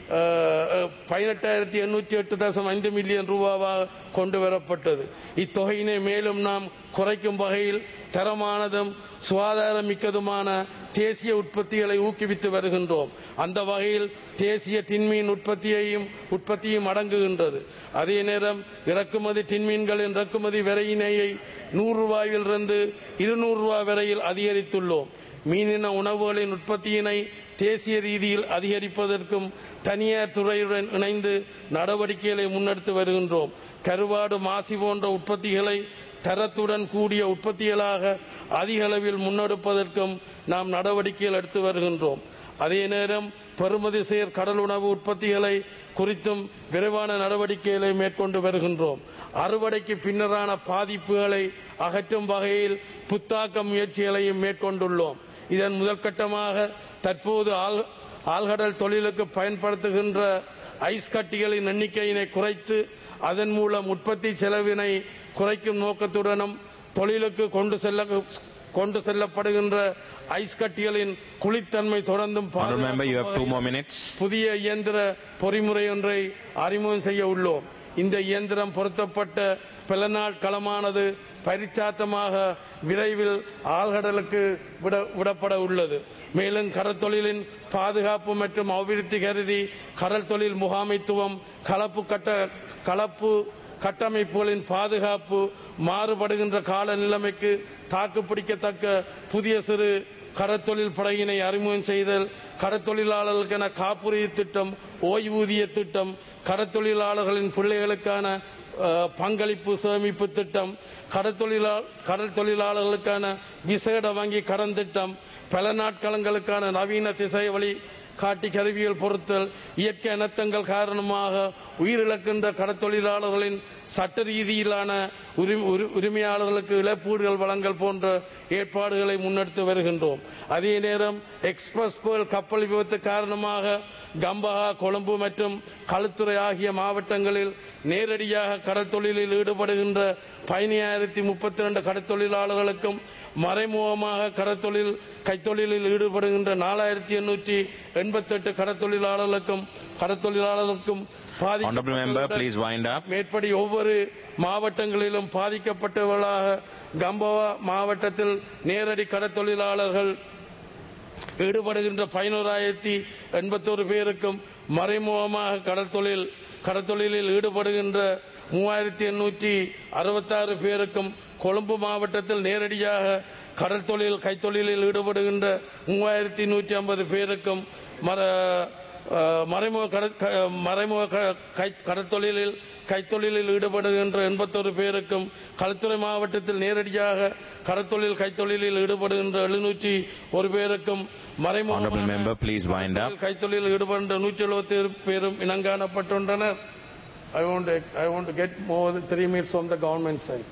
பதினெட்டாயிரத்தி எண்ணூற்றி எட்டு தசம் ஐந்து மில்லியன் ரூபாவாக கொண்டு வரப்பட்டது இத்தொகையினை மேலும் நாம் குறைக்கும் வகையில் தரமானதும் சுகாதாரமிக்கதுமான தேசிய உற்பத்திகளை ஊக்குவித்து வருகின்றோம் அந்த வகையில் தேசிய டின்மீன் உற்பத்தியையும் உற்பத்தியும் அடங்குகின்றது அதே நேரம் இறக்குமதி டின்மீன்களின் இறக்குமதி விலையினையை நூறு ரூபாயிலிருந்து இருநூறு ரூபாய் வரையில் அதிகரித்துள்ளோம் மீனின உணவுகளின் உற்பத்தியினை தேசிய ரீதியில் அதிகரிப்பதற்கும் தனியார் துறையுடன் இணைந்து நடவடிக்கைகளை முன்னெடுத்து வருகின்றோம் கருவாடு மாசி போன்ற உற்பத்திகளை தரத்துடன் கூடிய உற்பத்திகளாக அதிக அளவில் முன்னெடுப்பதற்கும் நாம் நடவடிக்கைகள் எடுத்து வருகின்றோம் அதே நேரம் பெறுமதி சேர் கடல் உணவு உற்பத்திகளை குறித்தும் விரைவான நடவடிக்கைகளை மேற்கொண்டு வருகின்றோம் அறுவடைக்கு பின்னரான பாதிப்புகளை அகற்றும் வகையில் புத்தாக்க முயற்சிகளையும் மேற்கொண்டுள்ளோம் இதன் முதற்கட்டமாக தற்போது ஆள் ஆழ்கடல் தொழிலுக்கு பயன்படுத்துகின்ற ஐஸ் கட்டிகளின் எண்ணிக்கையினை குறைத்து அதன் மூலம் உற்பத்தி செலவினை குறைக்கும் நோக்கத்துடனும் தொழிலுக்கு கொண்டு செல்ல கொண்டு செல்லப்படுகின்ற ஐஸ் கட்டிகளின் குளிர்த்தன்மை தொடர்ந்தும் Honorable member, you have two பாதுகாக்கும் more minutes. புதிய இயந்திர பொறிமுறை ஒன்றை அறிமுகம் செய்ய உள்ளோம் இந்த இயந்திரம் பொருத்தப்பட்ட பிளநாள் களமானது பரிச்சாத்தமாக விரைவில் ஆழ்கடலுக்கு விட விடப்பட உள்ளது மேலும் கடற்தொழிலின் பாதுகாப்பு மற்றும் அபிவிருத்தி கருதி கடல் தொழில் முகாமைத்துவம் கலப்பு கட்ட கலப்பு கட்டமைப்புகளின் பாதுகாப்பு மாறுபடுகின்ற கால நிலைமைக்கு தாக்குப்பிடிக்கத்தக்க புதிய சிறு கடற்தொழில் படையினை அறிமுகம் செய்தல் கடற்தொழிலாளர்களுக்கான காப்புறுதி திட்டம் ஓய்வூதிய திட்டம் கடற்தொழிலாளர்களின் பிள்ளைகளுக்கான அஹ், பங்களிப்பு சேமிப்பு திட்டம் கடற்தொழிலா கடல் தொழிலாளர்களுக்கான விசேட வங்கி கடன் திட்டம் பல நாட்களங்களுக்கான நவீன திசை வழி காட்டி கருவிகள் பொருத்தல் இயற்கை அனர்த்தங்கள் காரணமாக உயிரிழக்கின்ற கடற்தொழிலாளர்களின் சட்ட ரீதியிலான உரி- உரி- உரிமையாளர்களுக்கு இழப்பீடுகள் வழங்கல் போன்ற ஏற்பாடுகளை முன்னெடுத்து வருகின்றோம் அதே நேரம் எக்ஸ்பிரஸ் பேர்ல் கப்பல் விபத்து காரணமாக கம்பஹா கொழும்பு மற்றும் களுத்துறை ஆகிய மாவட்டங்களில் நேரடியாக கடற்தொழிலில் ஈடுபடுகின்ற பதினாயிரத்தி முப்பத்தி ரெண்டு கடற்தொழிலாளர்களுக்கும் மறைமுகமாக கடற்தொழில் கைத்தொழிலில் ஈடுபடுகின்ற நாலாயிரத்தி எண்ணூற்றி எண்பத்தெட்டு கடற்தொழிலாளர்களுக்கும் கடற்தொழிலாளர்களுக்கும் Honorable member, பாதிக்கப்பட்டவர்களுடன் please wind up. மேற்படி ஒவ்வொரு மாவட்டங்களிலும் பாதிக்கப்பட்டவர்களாக கம்பவா மாவட்டத்தில் நேரடி கடற்தொழிலாளர்கள் ஈடுபடுகின்ற பதினோராயிரத்தி எண்பத்தோரு பேருக்கும் மறைமுகமாக கடற்தொழில் கடற்தொழிலில் ஈடுபடுகின்ற மூவாயிரத்தி எண்ணூற்றி அறுபத்தாறு பேருக்கும் கொழும்பு மாவட்டத்தில் நேரடியாக கடல் தொழில் கைத்தொழிலில் ஈடுபடுகின்ற மூவாயிரத்தி நூற்றி ஐம்பது பேருக்கும் மர அஹ், மறைமுக கடற் க- மறைமுக க- கை- கடற்தொழிலில் கைத்தொழிலில் ஈடுபடுகின்ற எண்பத்தொரு பேருக்கும் களுத்துறை மாவட்டத்தில் நேரடியாக கடற்தொழில் கைத்தொழிலில் ஈடுபடுகின்ற எழுநூற்றி ஒரு பேருக்கும் Honorable மறைமுக member, please wind up. கைத்தொழில் ஈடுபடுகின்ற நூற்றி எழுபத்தி பேரும் இனங்காணப்பட்டுள்ளனர் I want to, I want to get more than three minutes from the government side.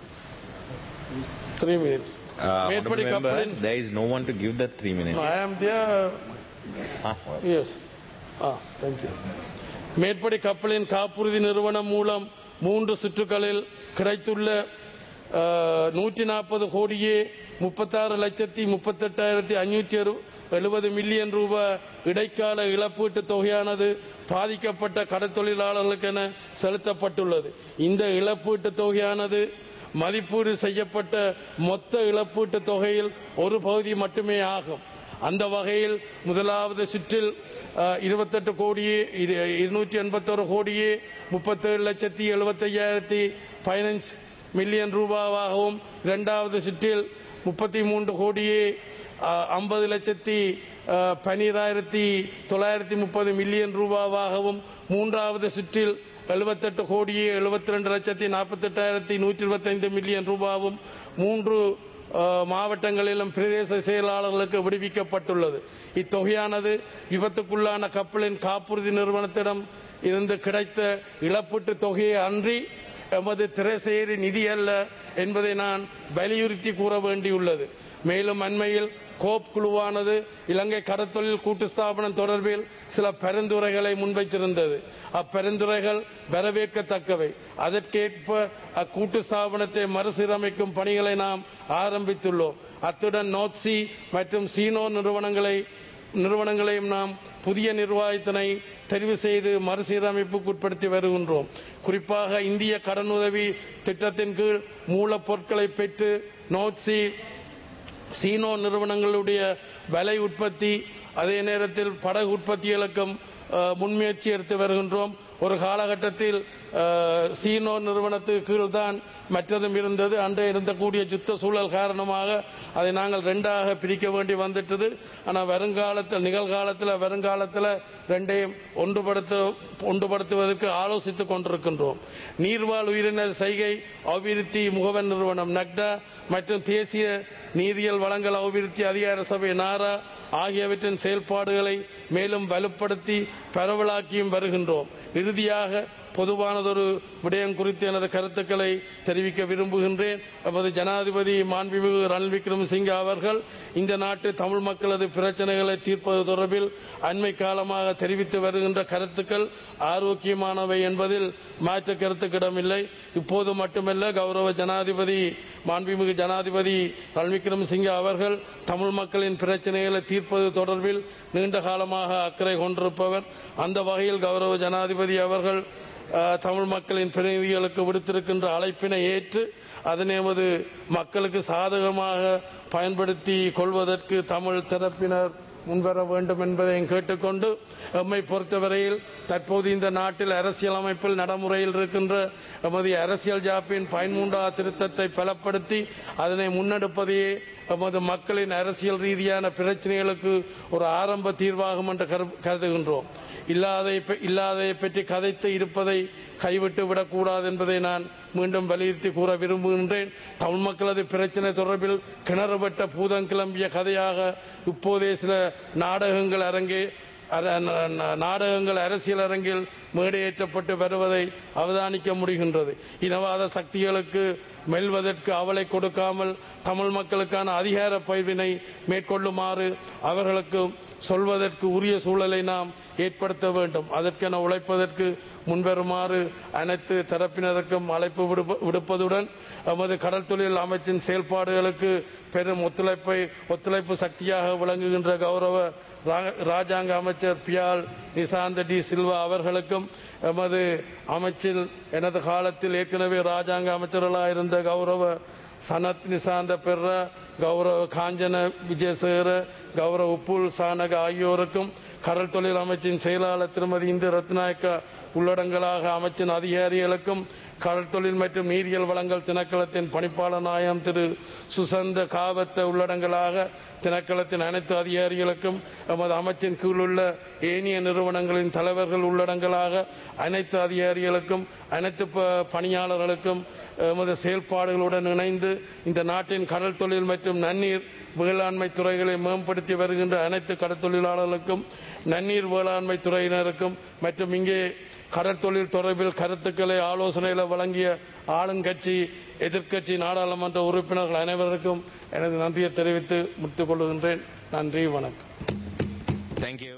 Three minutes. Uh, honorable மேற்படி member, கப்பலின் there is no one to give that three minutes. I am there. Ah, Yes. Ah, thank you. மேற்படி கப்பலின் காப்புறுதி நிறுவனம் மூலம் மூன்று சுற்றுகளில் கிடைத்துள்ள நூற்றி நாற்பது கோடியே முப்பத்தாறு லட்சத்தி முப்பத்தெட்டாயிரத்தி அஞ்சூற்றி எழுபது மில்லியன் ரூபாய் இடைக்கால இழப்பீட்டு தொகையானது பாதிக்கப்பட்ட கடற்தொழிலாளர்களுக்கென செலுத்தப்பட்டுள்ளது இந்த இழப்பீட்டு தொகையானது மதிப்பீடு செய்யப்பட்ட மொத்த இழப்பீட்டு தொகையில் ஒரு பகுதி மட்டுமே ஆகும் அந்த வகையில் முதலாவது சுற்றில் இருபத்தெட்டு கோடியே இரு- இருநூற்றி எண்பத்தொரு கோடியே முப்பத்தேழு லட்சத்தி எழுபத்தையாயிரத்தி பதினஞ்சு மில்லியன் ரூபாவாகவும் இரண்டாவது சுற்றில் முப்பத்தி மூன்று கோடியே ஐம்பது லட்சத்தி அஹ், பன்னிராயிரத்தி தொள்ளாயிரத்தி முப்பது மில்லியன் ரூபாவாகவும் மூன்றாவது சுற்றில் எழுபத்தெட்டு கோடியே எழுபத்தி ரெண்டு லட்சத்தி நாற்பத்தெட்டாயிரத்தி நூற்றி இருபத்தைந்து மில்லியன் ரூபாவும் மூன்று அஹ், மாவட்டங்களிலும் பிரதேச செயலாளர்களுக்கு விடுவிக்கப்பட்டுள்ளது இத்தொகையானது விபத்துக்குள்ளான கப்பலின் காப்புறுதி நிறுவனத்திடம் இருந்து கிடைத்த இழப்பீட்டு தொகையை அன்றி எமது திரைசேரி நிதி அல்ல என்பதை நான் வலியுறுத்தி கூற வேண்டியுள்ளது மேலும் அண்மையில் கோப் குழுவானது இலங்கை கடத்தொழில் கூட்டு ஸ்தாபனம் தொடர்பில் சில பரிந்துரைகளை முன்வைத்திருந்தது அப்பரிந்துரைகள் வரவேற்கத்தக்கவை அதற்கேற்ப அக்கூட்டு ஸ்தாபனத்தை மறுசீரமைக்கும் பணிகளை நாம் ஆரம்பித்துள்ளோம் அத்துடன் நோட்சி மற்றும் சீனோ நிறுவனங்களை நிறுவனங்களையும் நாம் புதிய நிர்வாகத்தினை தெரிவு செய்து மறுசீரமைப்புக்கு உட்படுத்தி வருகின்றோம் குறிப்பாக இந்திய கடனுதவி திட்டத்தின் கீழ் மூலப்பொருட்களை பெற்று நோட்சி சீனோ நிறுவனங்களுடைய விலை உற்பத்தி அதே நேரத்தில் படகு உற்பத்திகளுக்கும் அஹ், முன்முயற்சி எடுத்து வருகின்றோம் ஒரு காலகட்டத்தில் அஹ், சீனோ நிறுவனத்துக்கு கீழ்தான் மற்றதும் இருந்தது அன்றே இருந்தக்கூடிய யுத்த சூழல் காரணமாக அதை நாங்கள் ரெண்டாக பிரிக்க வேண்டி வந்துட்டது ஆனால் வருங்காலத்தில் நிகழ்காலத்தில் வருங்காலத்தில் ரெண்டையும் ஒன்றுபடுத்த ஒன்றுபடுத்துவதற்கு ஆலோசித்துக் கொண்டிருக்கின்றோம் நீர்வாழ் உயிரின செய்கை அபிவிருத்தி முகவர் நிறுவனம் நக்டா மற்றும் தேசிய நீரியல் வளங்கள் அபிவிருத்தி அதிகார சபை நாரா ஆகியவற்றின் செயல்பாடுகளை மேலும் வலுப்படுத்தி பரவலாக்கியும் வருகின்றோம் இறுதியாக பொதுவானதொரு விடயம் குறித்து எனது கருத்துக்களை தெரிவிக்க விரும்புகின்றேன் எமது ஜனாதிபதி மாண்புமிகு ரணில் விக்ரமசிங்க அவர்கள் இந்த நாட்டு தமிழ் மக்களது பிரச்சனைகளை தீர்ப்பது தொடர்பில் அண்மை காலமாக தெரிவித்து வருகின்ற கருத்துக்கள் ஆரோக்கியமானவை என்பதில் மாற்று கருத்துக்கிடமில்லை இப்போது மட்டுமல்ல கௌரவ ஜனாதிபதி மாண்புமிகு ஜனாதிபதி ரணில் விக்ரமசிங்க அவர்கள் தமிழ் மக்களின் பிரச்சனைகளை தீர்ப்பது தொடர்பில் நீண்ட காலமாக அக்கறை கொண்டிருப்பவர் அந்த வகையில் கௌரவ ஜனாதிபதி அவர்கள் அஹ், தமிழ் மக்களின் பிரதிநிதிகளுக்கு விடுத்திருக்கின்ற அழைப்பினை ஏற்று அதனை எமது மக்களுக்கு சாதகமாக பயன்படுத்தி கொள்வதற்கு தமிழ் தரப்பினர் முன்வர வேண்டும் என்பதையும் கேட்டுக்கொண்டு எம்மை பொறுத்தவரையில் தற்போது இந்த நாட்டில் அரசியல் அமைப்பில் நடைமுறையில் இருக்கின்ற எமது அரசியல் ஜாப்பின் பதிமூன்றாவது திருத்தத்தை பலப்படுத்தி அதனை முன்னெடுப்பதையே எமது மக்களின் அரசியல் ரீதியான பிரச்சனைகளுக்கு ஒரு ஆரம்ப தீர்வாகும் என்று கரு- கருதுகின்றோம் இல்லாதை இல்லாதை பற்றி கதைத்து இருப்பதை கைவிட்டு விடக்கூடாது என்பதை நான் மீண்டும் வலியுறுத்தி கூற விரும்புகின்றேன் தமிழ் மக்களது பிரச்சனை தொடர்பில் கிணறுபட்ட பூதம் கிளம்பிய கதையாக இப்போதே சில நாடகங்கள் அரங்கே அர- ந- ந- நாடகங்கள் அரசியல் அரங்கில் மேடையேற்றப்பட்டு வருவதை அவதானிக்க முடிகின்றது இனவாத சக்திகளுக்கு மெல்வதற்கு அவலை கொடுக்காமல் தமிழ் மக்களுக்கான அதிகார பயிர்வினை மேற்கொள்ளுமாறு அவர்களுக்கு சொல்வதற்கு உரிய சூழலை நாம் ஏற்படுத்த வேண்டும் அதற்கென உழைப்பதற்கு முன்வருமாறு அனைத்து தரப்பினருக்கும் அழைப்பு விடுப்ப- விடுப்பதுடன் எமது கடல் தொழில் அமைச்சின் செயல்பாடுகளுக்கு பெரும் ஒத்துழைப்பை ஒத்துழைப்பு சக்தியாக விளங்குகின்ற கௌரவ ரா- ராஜாங்க அமைச்சர் பியால் நிசாந்த டி சில்வா அவர்களுக்கும் எமது அமைச்சில் எனது காலத்தில் ஏற்கனவே ராஜாங்க அமைச்சர்களாக இருந்த கௌரவ சனத் நிசாந்த பெர்ர கௌரவ காஞ்சன விஜயசேகர கௌரவ உப்புல் சானக ஆகியோருக்கும் கடல் தொழில் அமைச்சின் செயலாளர் திருமதி இந்து ரத்நாயக்கா உள்ளடங்கலாக அமைச்சின் அதிகாரிகளுக்கும் கடல் தொழில் மற்றும் நீரியல் வளங்கள் திணைக்களத்தின் பணிப்பாளர் நாயம் திரு சுசந்த காவத்த உள்ளடங்கலாக திணைக்களத்தின் அனைத்து அதிகாரிகளுக்கும் எமது அமைச்சின் கீழுள்ள ஏனைய நிறுவனங்களின் தலைவர்கள் உள்ளடங்கலாக அனைத்து அதிகாரிகளுக்கும் அனைத்து ப- பணியாளர்களுக்கும் எமது செயல்பாடுகளுடன் இணைந்து இந்த நாட்டின் கடல் தொழில் மற்றும் நன்னீர் வேளாண்மை துறைகளை மேம்படுத்தி வருகின்ற அனைத்து கடற்தொழிலாளர்களுக்கும் நன்னீர் வேளாண்மை துறையினருக்கும் மற்றும் இங்கே கடற்தொழில் தொடர்பில் கருத்துக்களை ஆலோசனைகளை வழங்கிய ஆளுங்கட்சி எதிர்க்கட்சி நாடாளுமன்ற உறுப்பினர்கள் அனைவருக்கும் எனது நன்றியை தெரிவித்து முடித்துக் கொள்கின்றேன் நன்றி வணக்கம் Thank you.